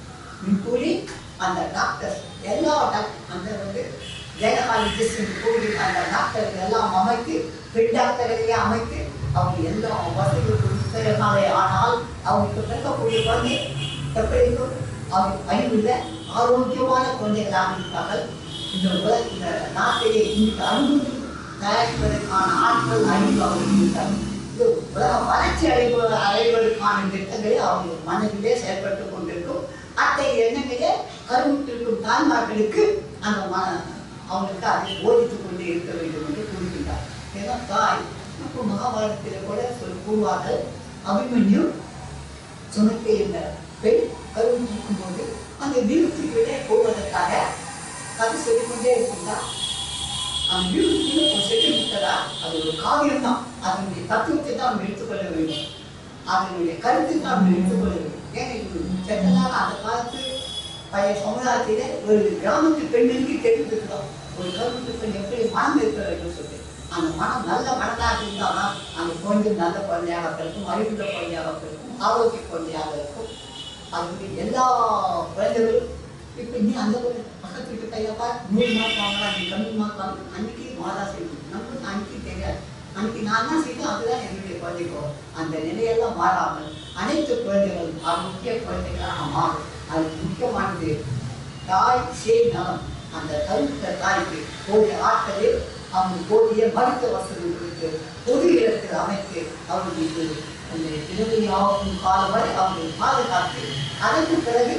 கூறி அந்த டாக்டர் எல்லா டாக்டர் அந்த வந்து கைனகாலஜிஸ்ட் கூறி அந்த டாக்டர் எல்லாம் அமைத்து பெண் டாக்டர்களையே அமைத்து அவங்க எல்லா வசதி கொடுத்தனாலே ஆனால் அவங்களுக்கு பிறக்கக்கூடிய குழந்தை எப்படி இருக்கும் அவங்க அறிவுள்ள ஆரோக்கியமான குழந்தைகளாக இருப்பார்கள் இந்த உலக இந்த நாட்டிலே இன்னைக்கு அனுபவி தயாரிப்பதற்கான ஆட்கள் அறிவு அவர்களுக்கு இருக்காங்க இது உலகம் வளர்ச்சி அடைவது அடைவதற்கான திட்டங்களை அவங்க மனதிலே செயல்பட்டு கொண்டிருக்கும் அத்தகைய எண்ணங்களே கருவுற்றிருக்கும் தாய்மார்களுக்கு அந்த மன அவங்களுக்கு அதை போதித்துக் கொண்டே இருக்க வேண்டும் என்று கூறுகின்றார் ஏன்னா தாய் இப்போ மகாபாரதத்தில் கூட சொல் கூறுவார்கள் அபிமன்யு சுமக்கை என்ற பெண் கருவுற்றிருக்கும் போது அந்த வீரத்துக்கிட்டே போவதற்காக கதை சொல்லிக்கொண்டே இருக்கின்றார் அந்த வீரத்துக்குள்ளே சென்று விட்டதா அது ஒரு காவியம் தான் அதனுடைய தத்துவத்தை தான் நம்ம எடுத்துக்கொள்ள வேண்டும் அதனுடைய கருத்தை தான் நம்ம எடுத்துக்கொள்ள வேண்டும் ஏன்னா இது சென்றதாக அந்த காலத்து பழைய சமுதாயத்திலே ஒரு கிராமத்து பெண்ணுக்கு தெரிஞ்சுக்கலாம் ஒரு கருத்து பெண் எப்படி மனம் இருக்க வேண்டும் சொல்லி அந்த மனம் நல்ல மனதாக இருந்தால்தான் அந்த குழந்தை நல்ல குழந்தையாக பிறக்கும் அறிவுள்ள குழந்தையாக பிறக்கும் ஆரோக்கிய குழந்தையாக இருக்கும் அது எல்லா குழந்தைகளும் இப்போ நீ அந்த ஒரு பக்கத்து வீட்டு பையப்பா நூறு மார்க் வாங்கலாம் நீ கம்மி மார்க் வாங்க அன்னைக்கு மாதா செய்யும் நமக்கு அன்னைக்கு தெரியாது அன்னைக்கு நான் தான் செய்தேன் அதுதான் என்னுடைய குழந்தைக்கோ அந்த நிலையெல்லாம் மாறாமல் அனைத்து குழந்தைகளும் அது முக்கிய குழந்தைகளாக மாறும் அது முக்கியமானது தாய் சேய் நலம் அந்த கருத்த தாய்க்கு போதிய ஆட்களில் அவங்க போதிய மருத்துவ வசதி கொடுத்து பொது இடத்தில் அமைத்து அவர்களுக்கு அந்த இறுதியாகும் காலம் வரை அவங்களை பாதுகாத்து அதற்கு பிறகு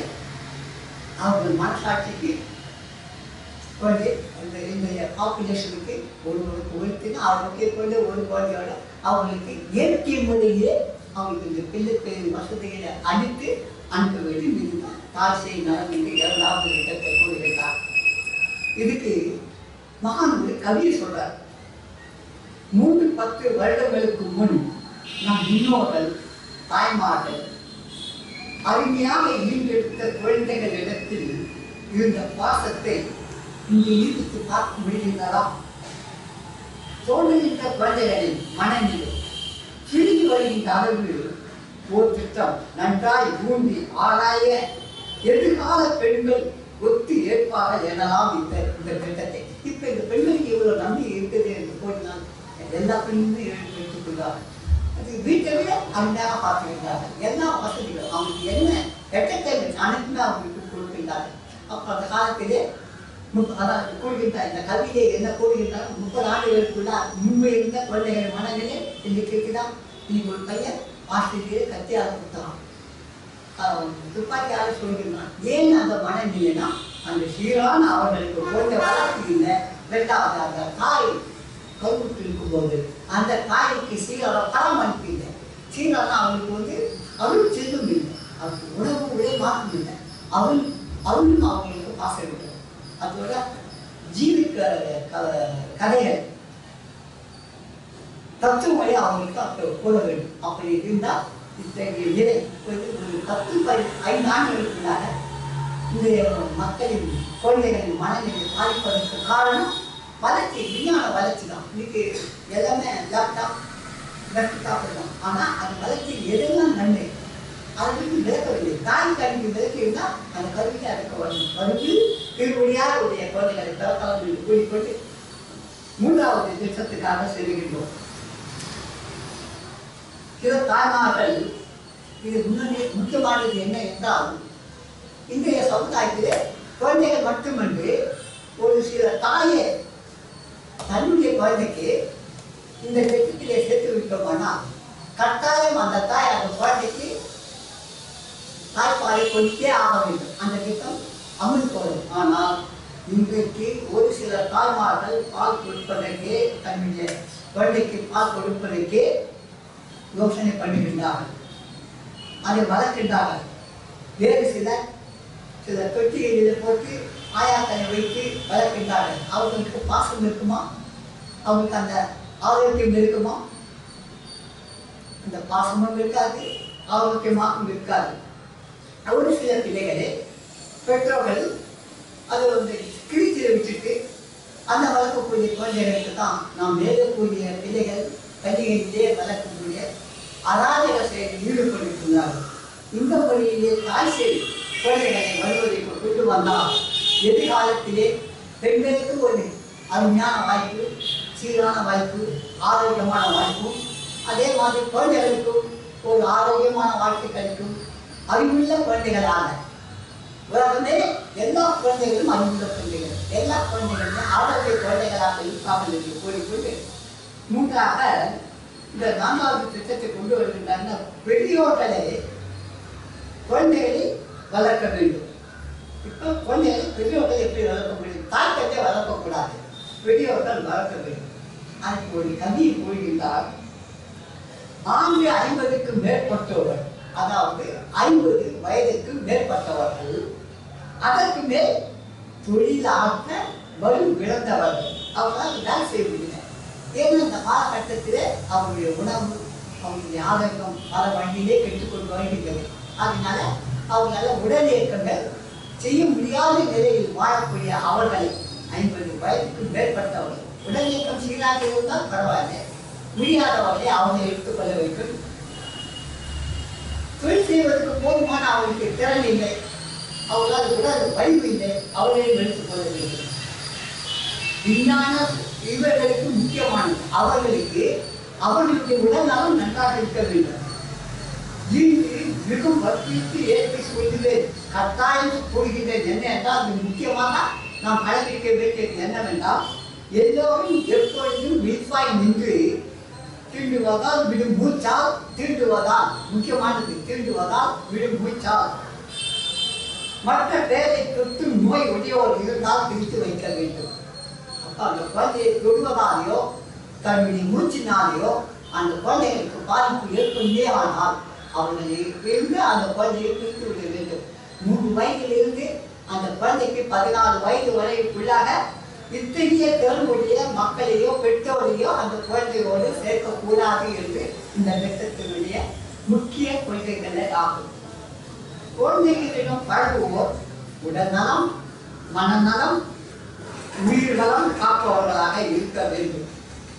அவர்கள் மனசாட்சிக்கு குழந்தை இந்த இந்த பாப்புலேஷனுக்கு ஒருவருக்கு ஒருத்தினா அவர்களுக்கு குழந்தை ஒரு குழந்தையோட அவங்களுக்கு இயற்கை முறையிலே அவங்களுக்கு இந்த பிள்ளை பேர் வசதிகளை அளித்து அனுப்ப வேண்டும் இதுதான் தாசை நலன் இரண்டாவது இடத்தை கூறுகிறார் இதுக்கு மகான் ஒரு கவியை சொல்றார் மூன்று பத்து வருடங்களுக்கு முன் நம் முன்னோர்கள் தாய்மார்கள் அருமையாக ஈண்டெடுத்த குழந்தைகளிடத்தில் இருந்த பாசத்தை இங்கு ஈர்த்து பார்க்க முடிகின்றதா தோன்றுகின்ற குழந்தைகளின் மனநிலை சிறிது வருகின்ற அளவில் ஒரு திட்டம் நன்றாய் ஊன்றி ஆராய எதிர்கால பெண்கள் ஒத்து ஏற்பாக எனலாம் இந்த இந்த திட்டத்தை இப்ப இந்த பெண்களுக்கு இவ்வளவு நம்பி இருக்குது என்று போயினால் எல்லா பெண்ணுமே எடுத்து எடுத்துக்கொள்ளார் அது வீட்டை விட அருமையாக பார்த்துக்கின்றார்கள் எல்லா வசதிகளும் அவங்களுக்கு என்ன எட்டத்தை அனைத்துமே அவங்களுக்கு கொடுக்கின்றார்கள் அப்போ அந்த காலத்திலே முப்ப- அதாவது கூறுகின்ற இந்த கல்வியை என்ன கூறுகின்றார் முப்பது ஆண்டுகளுக்குள்ள முன்பு இருந்த குழந்தைகள் மனநிலை இன்னைக்கு இருக்குதா இன்னைக்கு ஒரு பையன் ஆசிரியர் கத்தியாக கொடுத்தான் துப்பாக்கியால் சொல்கிறான் ஏன் அந்த மனநிலைனா அந்த சீரான அவர்களுக்கு குழந்தை வளர்ச்சி இல்லை ரெண்டாவது அந்த தாய் கருவுற்று இருக்கும்போது அந்த தாய்க்கு சீரான பராமரிப்பு இல்லை சீரான அவளுக்கு வந்து அருள் செல்லும் இல்லை அவருக்கு உணவு உடை மாற்றம் இல்லை அவள் அவளும் அவங்களுக்கு பாசம் விடும் அதோட ஜீவிக்க க- கதைகள் தத்துவங்களை அவங்களுக்கு அப்போ போட வேண்டும் அப்படி இருந்தால் இத்தகைய நிலை வந்து ஒரு பத்து பதி ஐந்து ஆண்டுகளுக்குள்ளாக இந்த மக்களின் குழந்தைகளின் மனநிலை பாதிப்பதற்கு காரணம் வளர்ச்சி விஞ்ஞான வளர்ச்சி தான் இன்னைக்கு எல்லாமே லேப்டாப் டெஸ்க்டாப் தான் ஆனால் அந்த வளர்ச்சி எதெல்லாம் நன்மை அதுக்கு விளக்கவில்லை தாய் கல்வி விளக்கி இருந்தால் அந்த கல்வியை அடக்க வரும் வருது திருவடியாக உடைய குழந்தைகளை பிறக்கலாம் கூறிக்கொண்டு மூன்றாவது திட்டத்துக்காக செல்கின்றோம் சில தாய்மார்கள் இது முன்னணி முக்கியமானது என்ன என்றால் இன்றைய சமுதாயத்திலே குழந்தைகள் மட்டுமன்று ஒரு சில தாயை தன்னுடைய குழந்தைக்கு இந்த திட்டத்திலே சேர்த்து விட்டோமானால் கட்டாயம் அந்த தாய் அந்த குழந்தைக்கு தாய்ப்பாலை கொடுத்தே ஆக வேண்டும் அந்த திட்டம் அமல் போடும் ஆனால் இன்றைக்கு ஒரு சில தாய்மார்கள் பால் கொடுப்பதற்கே தன்னுடைய குழந்தைக்கு பால் கொடுப்பதற்கே யோசனை பண்ணுகின்றார்கள் அதை வளர்க்கின்றார்கள் வேறு சில சில தொட்டிகளில் போட்டு ஆயாக்களை வைத்து வளர்க்கின்றார்கள் அவர்களுக்கு பாசம் இருக்குமா அவங்களுக்கு அந்த ஆரோக்கியம் இருக்குமா அந்த பாசமும் இருக்காது ஆரோக்கியமாகவும் இருக்காது ஒரு சில பிள்ளைகளை பெற்றோர்கள் அதை வந்து கிழித்து விட்டுட்டு அந்த வளர்க்கக்கூடிய குழந்தைகளுக்கு தான் நாம் எழுதக்கூடிய பிள்ளைகள் பள்ளிகளிலே வளர்க்கக்கூடிய அராஜக செயலில் ஈடுபட்டுள்ளார்கள் இந்த பள்ளியிலே தாய் செயல் குழந்தைகளை வருவதற்கு கொண்டு வந்தால் எதிர்காலத்திலே பெண்களுக்கு ஒரு அருமையான வாய்ப்பு சீரான வாய்ப்பு ஆரோக்கியமான வாய்ப்பும் அதே மாதிரி குழந்தைகளுக்கும் ஒரு ஆரோக்கியமான வாழ்க்கை கிடைக்கும் அறிவுள்ள குழந்தைகளாக உலகமே எல்லா குழந்தைகளும் அறிவுள்ள குழந்தைகள் எல்லா குழந்தைகளுமே ஆரோக்கிய குழந்தைகளாக இருப்பார்கள் என்று கூறிக்கொண்டு மூன்றாக இந்த நான்காவது திட்டத்தை கொண்டு வருகின்ற பெரியோர்களை குழந்தைகளை வளர்க்க வேண்டும் இப்போ குழந்தைகளை பெரியோர்கள் எப்படி வளர்க்க முடியும் தாக்கத்தை வளர்க்கக்கூடாது பெரியோர்கள் வளர்க்க வேண்டும் அதுக்கு ஒரு கவியை கூறுகின்றார் ஆண்டு ஐம்பதுக்கு மேற்பட்டவர் அதாவது ஐம்பது வயதுக்கு மேற்பட்டவர்கள் அதற்கு மேல் தொழிலாக்க வலு இழந்தவர்கள் அவங்களால் வேலை செய்ய முடியல ஏன்னா இந்த காலகட்டத்தில் அவருடைய உணவு அவங்களுடைய ஆரோக்கியம் பல வண்டியிலே கெட்டுக்கொண்டு வருகின்றது அதனால அவங்களால உடல் இயக்கங்கள் செய்ய முடியாத நிலையில் வாழக்கூடிய அவர்களை ஐம்பது வயதுக்கு மேற்பட்டவர்கள் உடல் இயக்கம் சீராக இருந்தால் பரவாயில்லை முடியாதவர்களை அவங்க எடுத்துக்கொள்ள வேண்டும் தொழில் செய்வதற்கு போதுமான அவர்களுக்கு திறன் இல்லை அவர்களால் உடல் வலிவு இல்லை அவர்களையும் எடுத்துக்கொள்ள வேண்டும் விஞ்ஞான இவர்களுக்கு முக்கியமானது அவர்களுக்கு அவர்களுடைய உடல் நலம் நன்றாக இருக்க வேண்டும் இன்று மிகவும் வற்புறுத்தி ஏற்றி சொல்கிறேன் கட்டாயம் கூறுகின்றேன் என்ன என்றால் அது முக்கியமாக நாம் கடைபிடிக்க வேண்டியது என்னவென்றால் எல்லோரும் எப்பொழுதும் விழிப்பாய் நின்று தீண்டுவதால் விடும் மூச்சால் தீண்டுவதால் முக்கியமானது தீண்டுவதால் விடும் மூச்சால் மற்ற பேரை தொட்டு நோய் உடையோர் இருந்தால் பிரித்து வைக்க வேண்டும் அப்ப அந்த குழந்தையை தொடுவதாலேயோ தன்னுடைய மூச்சினாலேயோ அந்த குழந்தைகளுக்கு பாதிப்பு ஏற்படுமே ஆனால் அவர்களை இருந்து அந்த குழந்தையை பிரித்து விட வேண்டும் மூன்று வயதிலிருந்து அந்த குழந்தைக்கு பதினாலு வயது வரைக்குள்ளாக இத்தகைய திறனுடைய மக்களையோ பெற்றோரையோ அந்த குழந்தையோடு சேர்க்கக்கூடாது என்று இந்த திட்டத்தினுடைய முக்கிய கொள்கைகளே ஆகும் குழந்தைகளிடம் பழகுவோர் உடல்நலம் மனநலம் உயிர்நலம் காப்பவர்களாக இருக்க வேண்டும்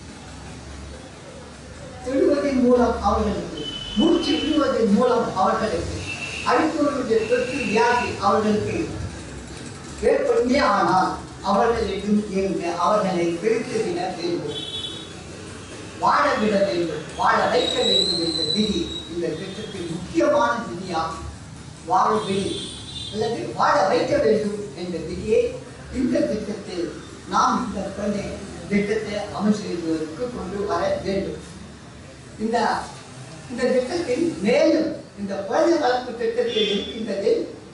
தொடுவதன் மூலம் அவர்களுக்கு மூச்சு விடுவதன் மூலம் அவர்களுக்கு அடுத்தவர்களுடைய தொற்று வியாதி அவர்களுக்கு ஏற்படுமே ஆனால் அவர்களிடம் இருந்து அவர்களை பிரித்து விட வேண்டும் வாழ விட வேண்டும் வாழ வைக்க வேண்டும் என்ற விதி இந்த திட்டத்தின் முக்கியமான விதியாகும் வாழ விதி அல்லது வாழ வைக்க வேண்டும் என்ற விதியை இந்த திட்டத்தில் நாம் இந்த குழந்தை திட்டத்தை அமல் செய்வதற்கு கொண்டு வர வேண்டும் இந்த இந்த திட்டத்தில் மேலும் இந்த குழந்தை வளர்ப்பு திட்டத்தில் இருக்கின்றது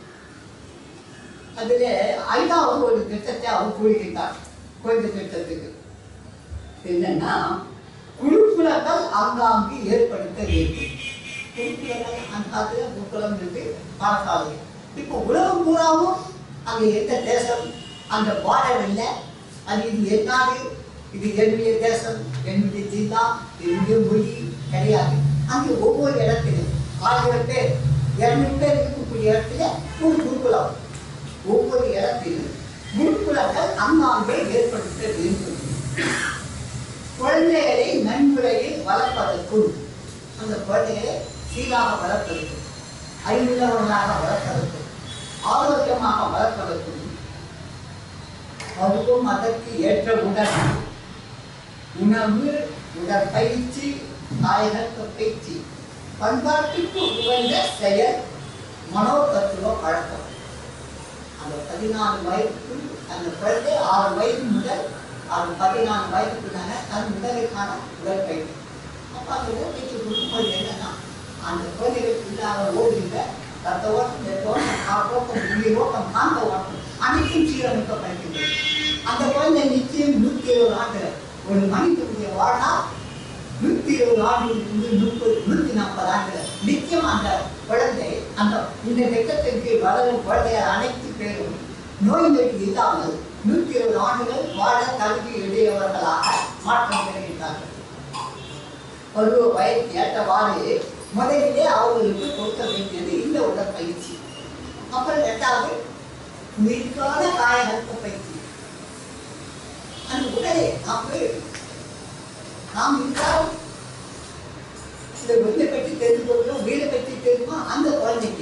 அதில் ஐந்தாவது ஒரு திட்டத்தை அவர் கூறுகின்றார் குழந்தை திட்டத்துக்கு என்னன்னா குழுக்குலங்கள் ஆங்காங்கு ஏற்படுத்த வேண்டும் குழுக்குலங்கள் அந்த காலத்துல குழுக்குலம் இருக்கு பாடசாலை இப்போ உலகம் பூராவும் அங்கே எந்த தேசம் அந்த பார்டர் இல்லை அது இது என்னாது இது என்னுடைய தேசம் என்னுடைய ஜில்லா என்னுடைய மொழி கிடையாது அங்கே ஒவ்வொரு இடத்திலும் ஆயிரம் பேர் இரநூறு பேர் இருக்கக்கூடிய இடத்துல ஒரு குருகுலம் ஒவ்வொரு இடத்திலும் குருகுலங்கள் அங்காங்கே ஏற்படுத்த வேண்டும் குழந்தைகளை நன்முறையில் வளர்ப்பதற்கும் அந்த குழந்தைகளை சீராக வளர்ப்பதற்கும் அறிவுள்ளவர்களாக வளர்ப்பதற்கும் ஆரோக்கியமாக வளர்ப்பதற்கும் அதுவும் அதற்கு ஏற்ற உடல் உணவு உடற்பயிற்சி தாயகத்த பயிற்சி பண்பாட்டுக்கு உகந்த செயல் மனோதத்துவ பழக்கம் அந்த பதினாலு வயதுக்கு அந்த குழந்தை ஆறு வயது முதல் அது பதினாலு வயதுக்குள்ளான தன் உடலுக்கான உடற்பயிற்சி அப்போ அந்த உடற்பயிற்சி கொடுக்கும்போது என்னன்னா அந்த குழந்தைகளுக்குள்ளாக ஓடுகின்ற ரத்த ஓட்டம் ரத்த ஓட்டம் காற்றோட்டம் உயிர் ஓட்டம் காந்த ஓட்டம் அனைத்தும் சீரமைக்கப்படுகின்றது அந்த குழந்தை நிச்சயம் நூற்றி இருபது ஆண்டு ஒரு மனிதனுடைய வாழ்நாள் நூற்றி இருபது ஆண்டுகளுக்கு முப்பது நூற்றி நாற்பது ஆண்டுகள் நிச்சயம் அந்த குழந்தை அந்த இந்த திட்டத்தின் கீழ் வளரும் குழந்தைகள் அனைத்து பேரும் நோய் நொடி இல்லாமல் நூற்றி இருபது ஆண்டுகள் வாழ தகுதி உடையவர்களாக மாற்றம் பெறுகின்றார்கள் பருவ வயது ஏற்றவாறு முதலிலே அவர்களுக்கு கொடுக்க வேண்டியது இந்த உடற்பயிற்சி அப்புறம் இரண்டாவது உயிர்கால காயகல்ப பயிற்சி அந்த உடலை நாம் நாம் இருந்தால் இந்த வீட்டை பற்றி தெரிந்து கொள்ளும் வீடை பற்றி தெரியுமா அந்த குழந்தைக்கு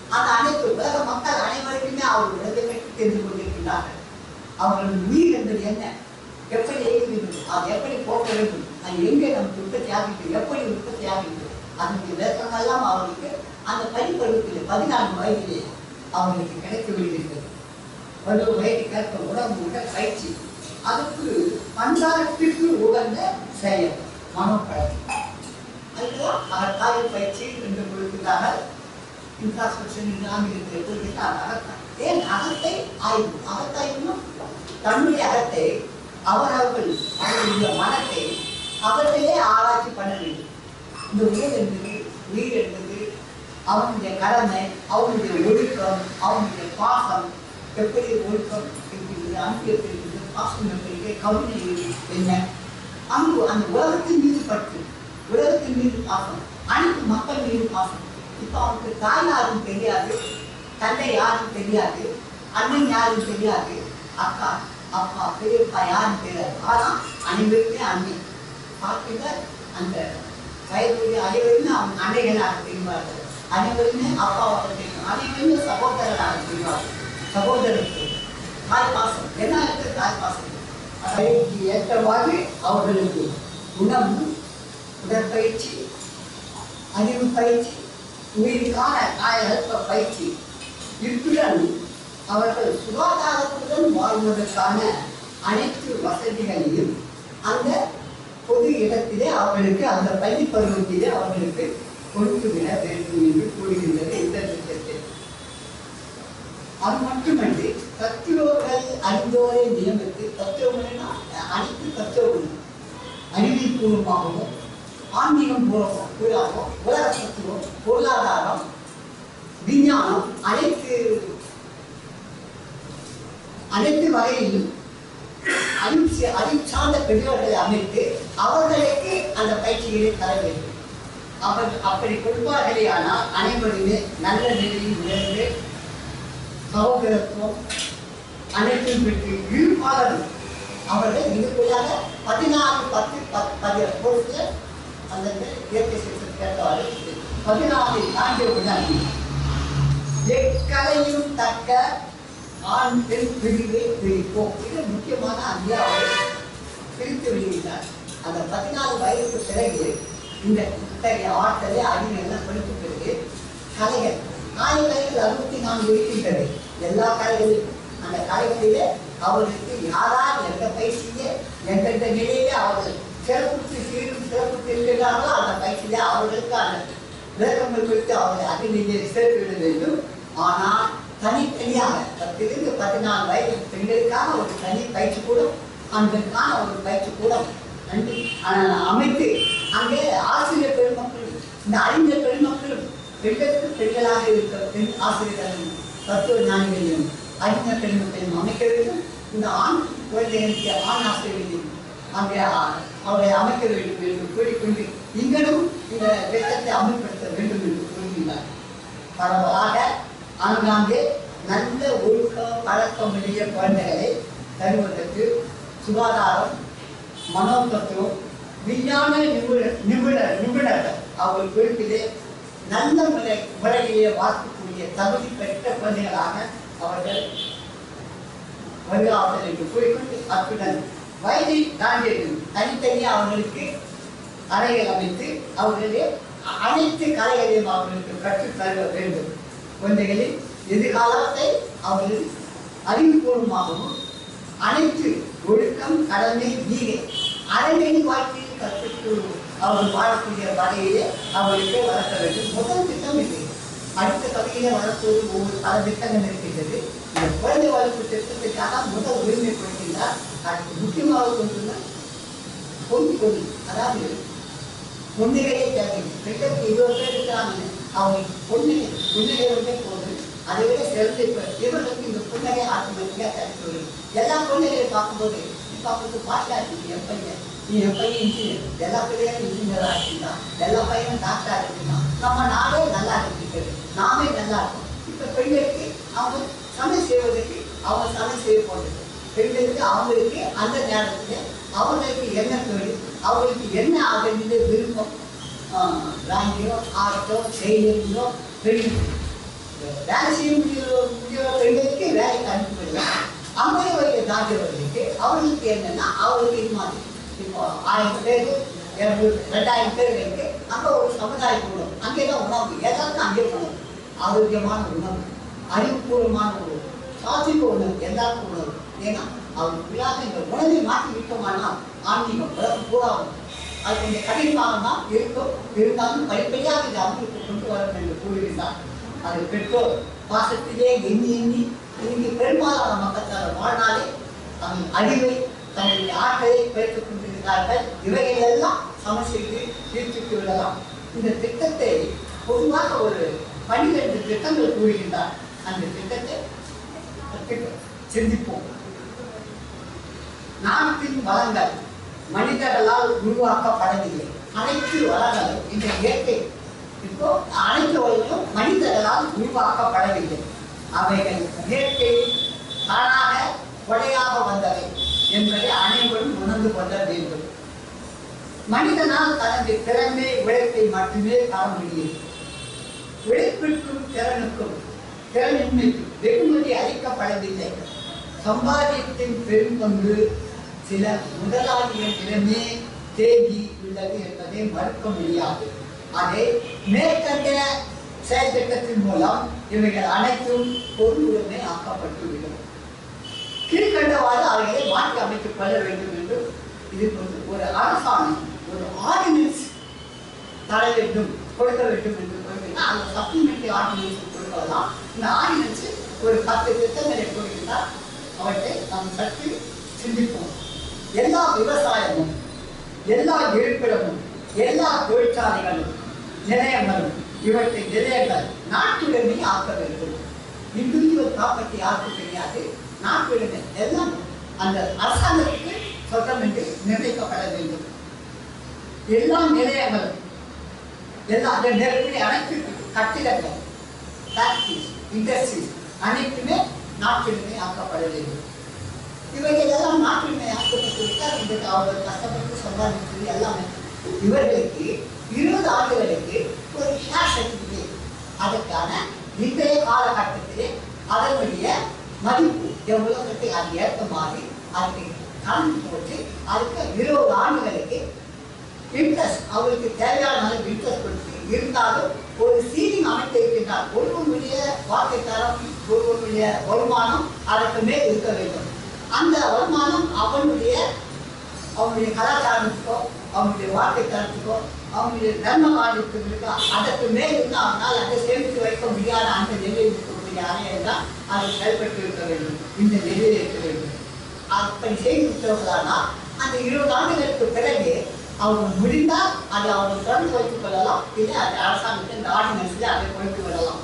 அந்த அனைத்து உலக மக்கள் அனைவருக்குமே அவர் உலகை பற்றி தெரிந்து கொண்டிருக்கிறார்கள் அவர்கள் உயிர் என்பது என்ன எப்படி இயங்குகிறது அது எப்படி போக வேண்டும் அது எங்கே நமக்கு உற்பத்தி ஆகிட்டு எப்படி உற்பத்தி ஆகிட்டு அதனுடைய விளக்கமெல்லாம் அவர்களுக்கு அந்த பனிப்பருவத்தில் பதினான்கு வயதிலே அவர்களுக்கு கிடைத்து விடுகிறது ஒரு வயது கேட்க உடம்பு உடல் பயிற்சி அதுக்கு பஞ்சாயத்திற்கு உகந்த செயல் மனோப்பழக்கம் அதுதான் அவர் தாய் பயிற்சி என்று கொடுக்கிறார்கள் இன்ஃப்ராஸ்ட்ரக்சர் ஆங்கிலத்தில் கொடுக்கிறார் அகத்தான் ஏன் அகத்தை ஆய்வு அகத்தாய்வுன்னா தன்னுடைய அகத்தை அவரவர்கள் அவர்களுடைய மனத்தை அவர்களே ஆராய்ச்சி பண்ண வேண்டும் இந்த உயிர் என்பது உயிர் என்பது அவனுடைய கடமை அவனுடைய ஒழுக்கம் அவனுடைய பாசம் எப்படி ஒழுக்கம் இருக்கிறது அன்பு எப்படி இருக்குது பாசம் எப்படி இருக்கு கருணை என்ன அன்பு அந்த உலகத்தின் மீது பற்று உலகத்தின் மீது பாசம் அனைத்து மக்கள் மீது பாசம் இப்போ அவனுக்கு தாய் யாரும் தெரியாது தந்தை யாரும் தெரியாது அண்ணன் யாரும் தெரியாது அக்கா அப்பா பெரியப்பா யாரும் தெரியாது ஆனால் அனைவருமே அன்னை பார்க்கின்ற அந்த வயதுடைய அனைவருமே அவன் அன்னைகளாக தெரிவார்கள் அனைவருமே அப்பாவாக தெரியும் அனைவருமே சகோதரராக தெரிவார்கள் சகோதரருக்கு தாய் பாசம் என்ன இருக்கு தாய் பாசம் அதற்கு ஏற்றவாறு அவர்களுக்கு உணவு உடற்பயிற்சி அறிவு பயிற்சி உயிருக்கான காயகல்ப பயிற்சி இத்துடன் அவர்கள் சுகாதாரத்துடன் வாழ்வதற்கான அனைத்து வசதிகளையும் அந்த பொது இடத்திலே அவர்களுக்கு அந்த பள்ளி பருவத்திலே அவர்களுக்கு கொடுத்துவிட வேண்டும் என்று கூறுகின்றது இந்த திட்டத்தில் அது மட்டுமன்றி தத்துவங்கள் அறிந்தோரை நியமித்து தத்துவங்கள்னா அனைத்து தத்துவங்களும் அறிவியல் பூர்வமாகவும் ஆன்மீகம் பூர்வம் பூராகவும் உலக தத்துவம் பொருளாதாரம் விஞ்ஞானம் அனைத்து அனைத்து வகையிலும் அறிவு சே- அறிவு சார்ந்த பெரியவர்களை அமைத்து அவர்களுக்கு அந்த பயிற்சிகளை தர வேண்டும் அவர் அப்படி கொடுப்பார்களே ஆனால் அனைவருமே நல்ல நிலையில் உயர்ந்து சகோதரத்துவம் அனைத்தும் பெற்று ஈடுபாளரும் அவர்கள் இதுக்குள்ளாக பதினாறு பத்து பத்து பதி பொறுத்து அந்த இயற்கை சிஸ்டம் கேட்டவாறு பதினாறு தாண்டியவுடன் எக்கலையும் தக்க ஆண் பெண் பிரிவை பிரிப்போம் இது முக்கியமான அந்தியாவை பிரித்து விடுகிறார் அந்த பதினாலு வயதுக்கு பிறகு இந்த இத்தகைய ஆற்றலை அறிஞர்கள் படித்த பிறகு கலைகள் காலைகளில் அறுபத்தி நான்கு இருக்கின்றது எல்லா கலைகளிலும் அந்த கலைகளிலே அவர்களுக்கு யாரார் எந்த பயிற்சியே எந்தெந்த நிலையிலே அவர்கள் சிறப்புக்கு சீரும் சிறப்புக்கு இருக்கிறார்களோ அந்த பயிற்சியிலே அவர்களுக்கு அந்த விளக்கங்கள் குறித்து அவர்களை அறிவிலே சேர்த்துவிட வேண்டும் ஆனால் தனித்தனியாக பத்திலிருந்து பதினாலு வயது பெண்களுக்கான ஒரு தனி பயிற்சி கூடம் ஆண்களுக்கான ஒரு பயிற்சி கூடம் நன்றி ஆனால் அமைத்து அங்கே ஆசிரியர் பெருமக்களும் இந்த அறிஞர் பெருமக்களும் பெண்களுக்கு பெண்களாக இருக்கிற பெண் ஆசிரியர்களும் தத்துவ ஞானிகளையும் அறிஞர் பெருமக்களையும் அமைக்க வேண்டும் இந்த ஆண் குழந்தைகளுக்கு ஆண் ஆசிரியர்களையும் அங்கே அ- அவரை அமைக்க வேண்டும் என்று கூறிக்கொண்டு இங்கனும் இந்த திட்டத்தை அமல்படுத்த வேண்டும் என்று கூறுகிறார் பரவலாக ஆங்காங்கே நல்ல ஒழுக்க பழக்கமுடைய குழந்தைகளை தருவதற்கு சுகாதாரம் மனோதத்துவம் விஞ்ஞான நிபுணர் நிபுணர் நிபுணர்கள் அவர்கள் குறிப்பிலே நல்ல முறை முறையிலே வாசிக்கக்கூடிய தகுதி பெற்ற குழந்தைகளாக அவர்கள் வருகிறார்கள் என்று கூறிக்கொண்டு அத்துடன் வயதை தாண்டியது தனித்தனியாக அவர்களுக்கு அறைகள் அமைத்து அவர்களே அனைத்து கலைகளையும் அவர்களுக்கு கற்றுத் தர வேண்டும் குழந்தைகளின் எதிர்காலத்தை அவர்கள் அறிவுபூர்வமாகவும் அனைத்து ஒழுக்கம் கடமை வீடு அறநெறி வாழ்க்கையை கற்றுக்கு அவர்கள் வாழக்கூடிய வகையிலே அவர்களுக்கு வளர்க்க வேண்டும் முதல் திட்டம் இது அடுத்த கதையிலே வளர்ப்பது ஒவ்வொரு பல திட்டங்கள் இருக்கின்றது இந்த குழந்தை வளர்ப்பு திட்டத்துக்காக முதல் உரிமை கொடுக்கின்றார் அதுக்கு முக்கியமாக கொண்டுள்ள பொன் கொடி அதாவது பொண்ணுகளே தேவை பெண்களுக்கு இருபது பேர் இருக்கிறாங்க அவங்க பொண்ணுங்க பொண்ணுகளுமே போதும் அதை விட சிறந்த இப்ப இவர்களுக்கு இந்த புன்னகை ஆட்டோமேட்டிக்காக கிடைத்து வரும் எல்லா பொண்ணுகளையும் பார்க்கும்போது நீ பார்க்கும்போது பாட்டா இருக்கு என் பையன் நீ என் பையன் இன்ஜினியர் எல்லா பிள்ளைகளும் இன்ஜினியராக இருக்கின்றான் எல்லா பையனும் டாக்டராக இருக்கின்றான் நம்ம நாடே நல்லா இருக்கிறது நாமே நல்லா இருக்கும் இப்போ பெண்களுக்கு அவங்க சமையல் செய்வதற்கு அவங்க சமையல் செய்ய போகிறது பெண்களுக்கு அவங்களுக்கு அந்த நேரத்தில் அவங்களுக்கு என்ன தொழில் அவங்களுக்கு என்ன ஆகிறது விருப்பம் ராங்கியோ ஆர்ட்டோ செயலியோ பெரிய வேலை செய்ய முடிய முடிய பெண்களுக்கு வேலைக்கு அனுப்பிவிடலாம் ஐம்பது வயது தாண்டியவர்களுக்கு அவர்களுக்கு என்னன்னா அவர்களுக்கு இது மாதிரி இப்போ ஆயிரம் பேர் இரநூறு ரெண்டாயிரம் பேர் இருக்கு அங்கே ஒரு சமுதாய கூடம் அங்கே தான் உணவு ஏதாவது அங்கே உணவு ஆரோக்கியமான உணவு அறிவுபூர்வமான உணவு சாத்விக உணவு எல்லாருக்கும் உணவு ஏன்னா அவர்களுக்குள்ளாக இந்த உணவை மாற்றி விட்டோமானால் ஆன்மீகம் உலகம் பூரா அது கொஞ்சம் கடினமாக தான் இருக்கும் இருந்தாலும் படிப்படியாக இது அவங்களுக்கு கொண்டு வரும் என்று கூறுகின்றார் அது பெற்றோர் பாசத்திலே எண்ணி எண்ணி இங்கு பெரும்பாலான மக்கள் வாழ்நாளே தங்கள் அறிவை தங்களுடைய ஆற்றலை பெருத்துக் கொண்டிருக்கிறார்கள் இவைகள் எல்லாம் சமச்சீர்த்து தீர்த்துக்கு விடலாம் இந்த திட்டத்தை பொதுவாக ஒரு பன்னிரண்டு திட்டங்கள் கூறுகின்றார் அந்த திட்டத்தை கற்பிக்க சிந்திப்போம் நாட்டின் வளங்கள் மனிதர்களால் உருவாக்கப்படவில்லை அனைத்து வளங்களும் இந்த இயற்கை இப்போ அனைத்து வளங்களும் மனிதர்களால் உருவாக்கப்படவில்லை அவைகள் இயற்கை தானாக கொலையாக வந்தவை என்பதை அனைவரும் உணர்ந்து கொள்ள வேண்டும் மனிதனால் தனது திறமை உழைப்பை மட்டுமே காண முடியும் உழைப்பிற்கும் திறனுக்கும் திறனின்மைக்கும் வெகுமதி அளிக்கப்படவில்லை சம்பாதியத்தின் பெரும் பங்கு சில முதலாளிகளிடமே தேங்கி உள்ளது என்பதை மறுக்க முடியாது அதை மேற்கண்ட செயல் திட்டத்தின் மூலம் இவைகள் அனைத்தும் பொருளுடனே ஆக்கப்பட்டுவிடும் கீழ்கண்டவாறு அவைகளை மாற்றி அமைத்துக் கொள்ள வேண்டும் என்று இது வந்து ஒரு அரசாணை ஒரு ஆர்டினன்ஸ் தர வேண்டும் கொடுக்க வேண்டும் என்று கொடுத்தீங்கன்னா அந்த சப்ளிமெண்ட்ரி ஆர்டினன்ஸ் கொடுக்கலாம் இந்த ஆர்டினன்ஸ் ஒரு பத்து திட்டங்களை கொடுக்கிறார் அவற்றை நாம் சற்று சிந்திப்போம் எல்லா விவசாயமும் எல்லா இருப்பிடமும் எல்லா தொழிற்சாலைகளும் நிலையங்களும் இவற்றை நிலையங்கள் நாட்டுடனே ஆக்க வேண்டும் இண்டிவிஜுவல் ப்ராப்பர்ட்டி யாருக்கும் தெரியாது நாட்டுடனே எல்லாம் அந்த அரசாங்கத்துக்கு சொந்தம் என்று நிர்ணயிக்கப்பட வேண்டும் எல்லா நிலையங்களும் எல்லா அந்த நெருக்கடி அனைத்து கட்டிடங்கள் ஃபேக்டரிஸ் இண்டஸ்ட்ரீஸ் அனைத்துமே நாட்டுரிமை ஆக்கப்பட வேண்டும் இவைகள் எல்லாம் நாட்டுரிமை ஆக்கப்பட்டு விட்டால் இன்றைக்கு அவர்கள் கஷ்டப்பட்டு சம்பாதித்தது எல்லாமே இவர்களுக்கு இருபது ஆண்டுகளுக்கு ஒரு ஷேர் சர்டிஃபிகேட் அதற்கான இன்றைய காலகட்டத்திலே அதனுடைய மதிப்பு எவ்வளவு அது ஏற்ற மாதிரி அதுக்கு கணக்கு போட்டு அதுக்கு இருபது ஆண்டுகளுக்கு இன்ட்ரெஸ்ட் அவருக்கு தேவையான அளவு இன்ட்ரெஸ்ட் கொடுத்து இருந்தாலும் ஒரு சீலிங் அமைத்திருக்கின்றார் ஒருவனுடைய வாழ்க்கை தரம் ஒருவனுடைய வருமானம் அதற்கு மேல் இருக்க வேண்டும் அந்த வருமானம் அவனுடைய அவனுடைய கலாச்சாரத்துக்கோ அவனுடைய வாழ்க்கை தரத்துக்கோ அவனுடைய தர்ம காரியத்துக்கோ அதற்கு மேல் இருந்து அவனால் அதை சேமித்து வைக்க முடியாத அந்த நிலையில் இருக்கக்கூடிய அறையை தான் அதை செயல்பட்டு இருக்க வேண்டும் இந்த நிலையில் இருக்க வேண்டும் அப்படி செய்து விட்டவர்களானால் அந்த இருபது ஆண்டுகளுக்கு பிறகு அவங்க முடிந்தால் அதை அவங்க திறந்து வைத்துக் கொள்ளலாம் இல்லை அது அரசாங்கத்தின் இந்த ஆர்டினன்ஸில் அதை கொடுத்து விடலாம்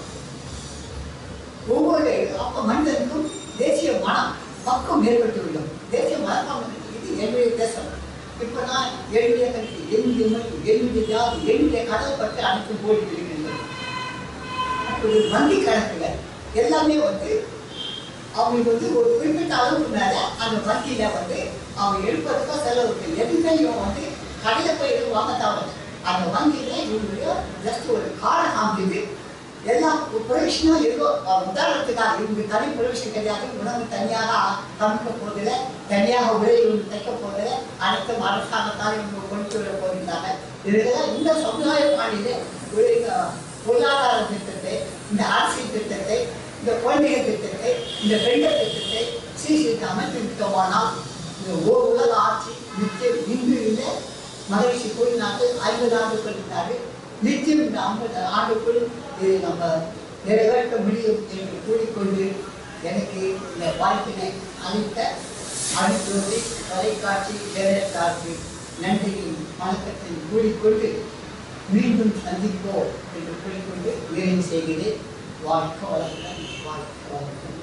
ஒவ்வொரு அப்ப மனிதனுக்கும் தேசிய மனம் பக்கம் ஏற்பட்டுவிடும் தேசிய மனம் இது என்னுடைய தேசம் இப்ப நான் என்னுடைய கல்வி என்னுடைய மொழி என்னுடைய ஜாதி என்னுடைய கடல் பற்றி அனைத்தும் போடி விடுகின்றது ஒரு வங்கி கணக்குல எல்லாமே வந்து அவங்களுக்கு வந்து ஒரு குறிப்பிட்ட அளவுக்கு மேல அந்த வங்கியில வந்து அவங்க எடுப்பதுக்கோ செலவுக்கு எதுவுமே இவன் வந்து கடையில போய் எதுவும் வாங்க தவறு அந்த வங்கியில இவங்களுடைய ஜஸ்ட் ஒரு கார்டை காமிக்குது எல்லாம் ப்ரொவிஷனும் இருக்கோ உதாரணத்துக்காக இவங்க தனி ப்ரொவிஷன் கிடையாது உணவு தனியாக சமைக்க போதில்லை தனியாக உரை இவங்க தைக்க போதில்லை அனைத்தும் அரசாங்கத்தால் இவங்க கொண்டு வர போகிறாங்க இதெல்லாம் இந்த சமுதாய பாணியிலே ஒரு அஹ், பொருளாதார திட்டத்தை இந்த அரசியல் திட்டத்தை இந்த குழந்தைகள் திட்டத்தை இந்த பெண்கள் திட்டத்தை சீர்திருத்த அமைத்து விட்டோமானால் இந்த ஓர் உலக ஆட்சி நிச்சயம் இன்று இல்லை மகிழ்ச்சி கூறினார்கள் ஐம்பது ஆண்டுகள் இருந்தார்கள் நிச்சயம் இந்த ஐம்பது ஆண்டுக்குள் இது நம்ம நிறைவேற்ற முடியும் என்று கூறிக்கொண்டு எனக்கு இந்த வாய்ப்பினை அளித்த அனுப்பி தொலைக்காட்சி சேரத்தாருக்கு நன்றியின் வணக்கத்தை கூறிக்கொண்டு மீண்டும் சந்திப்போம் என்று கூறிக்கொண்டு நிறைவு செய்கிறேன் வாழ்க்கை வளர்க்க வாழ்க்கை வளர்க்க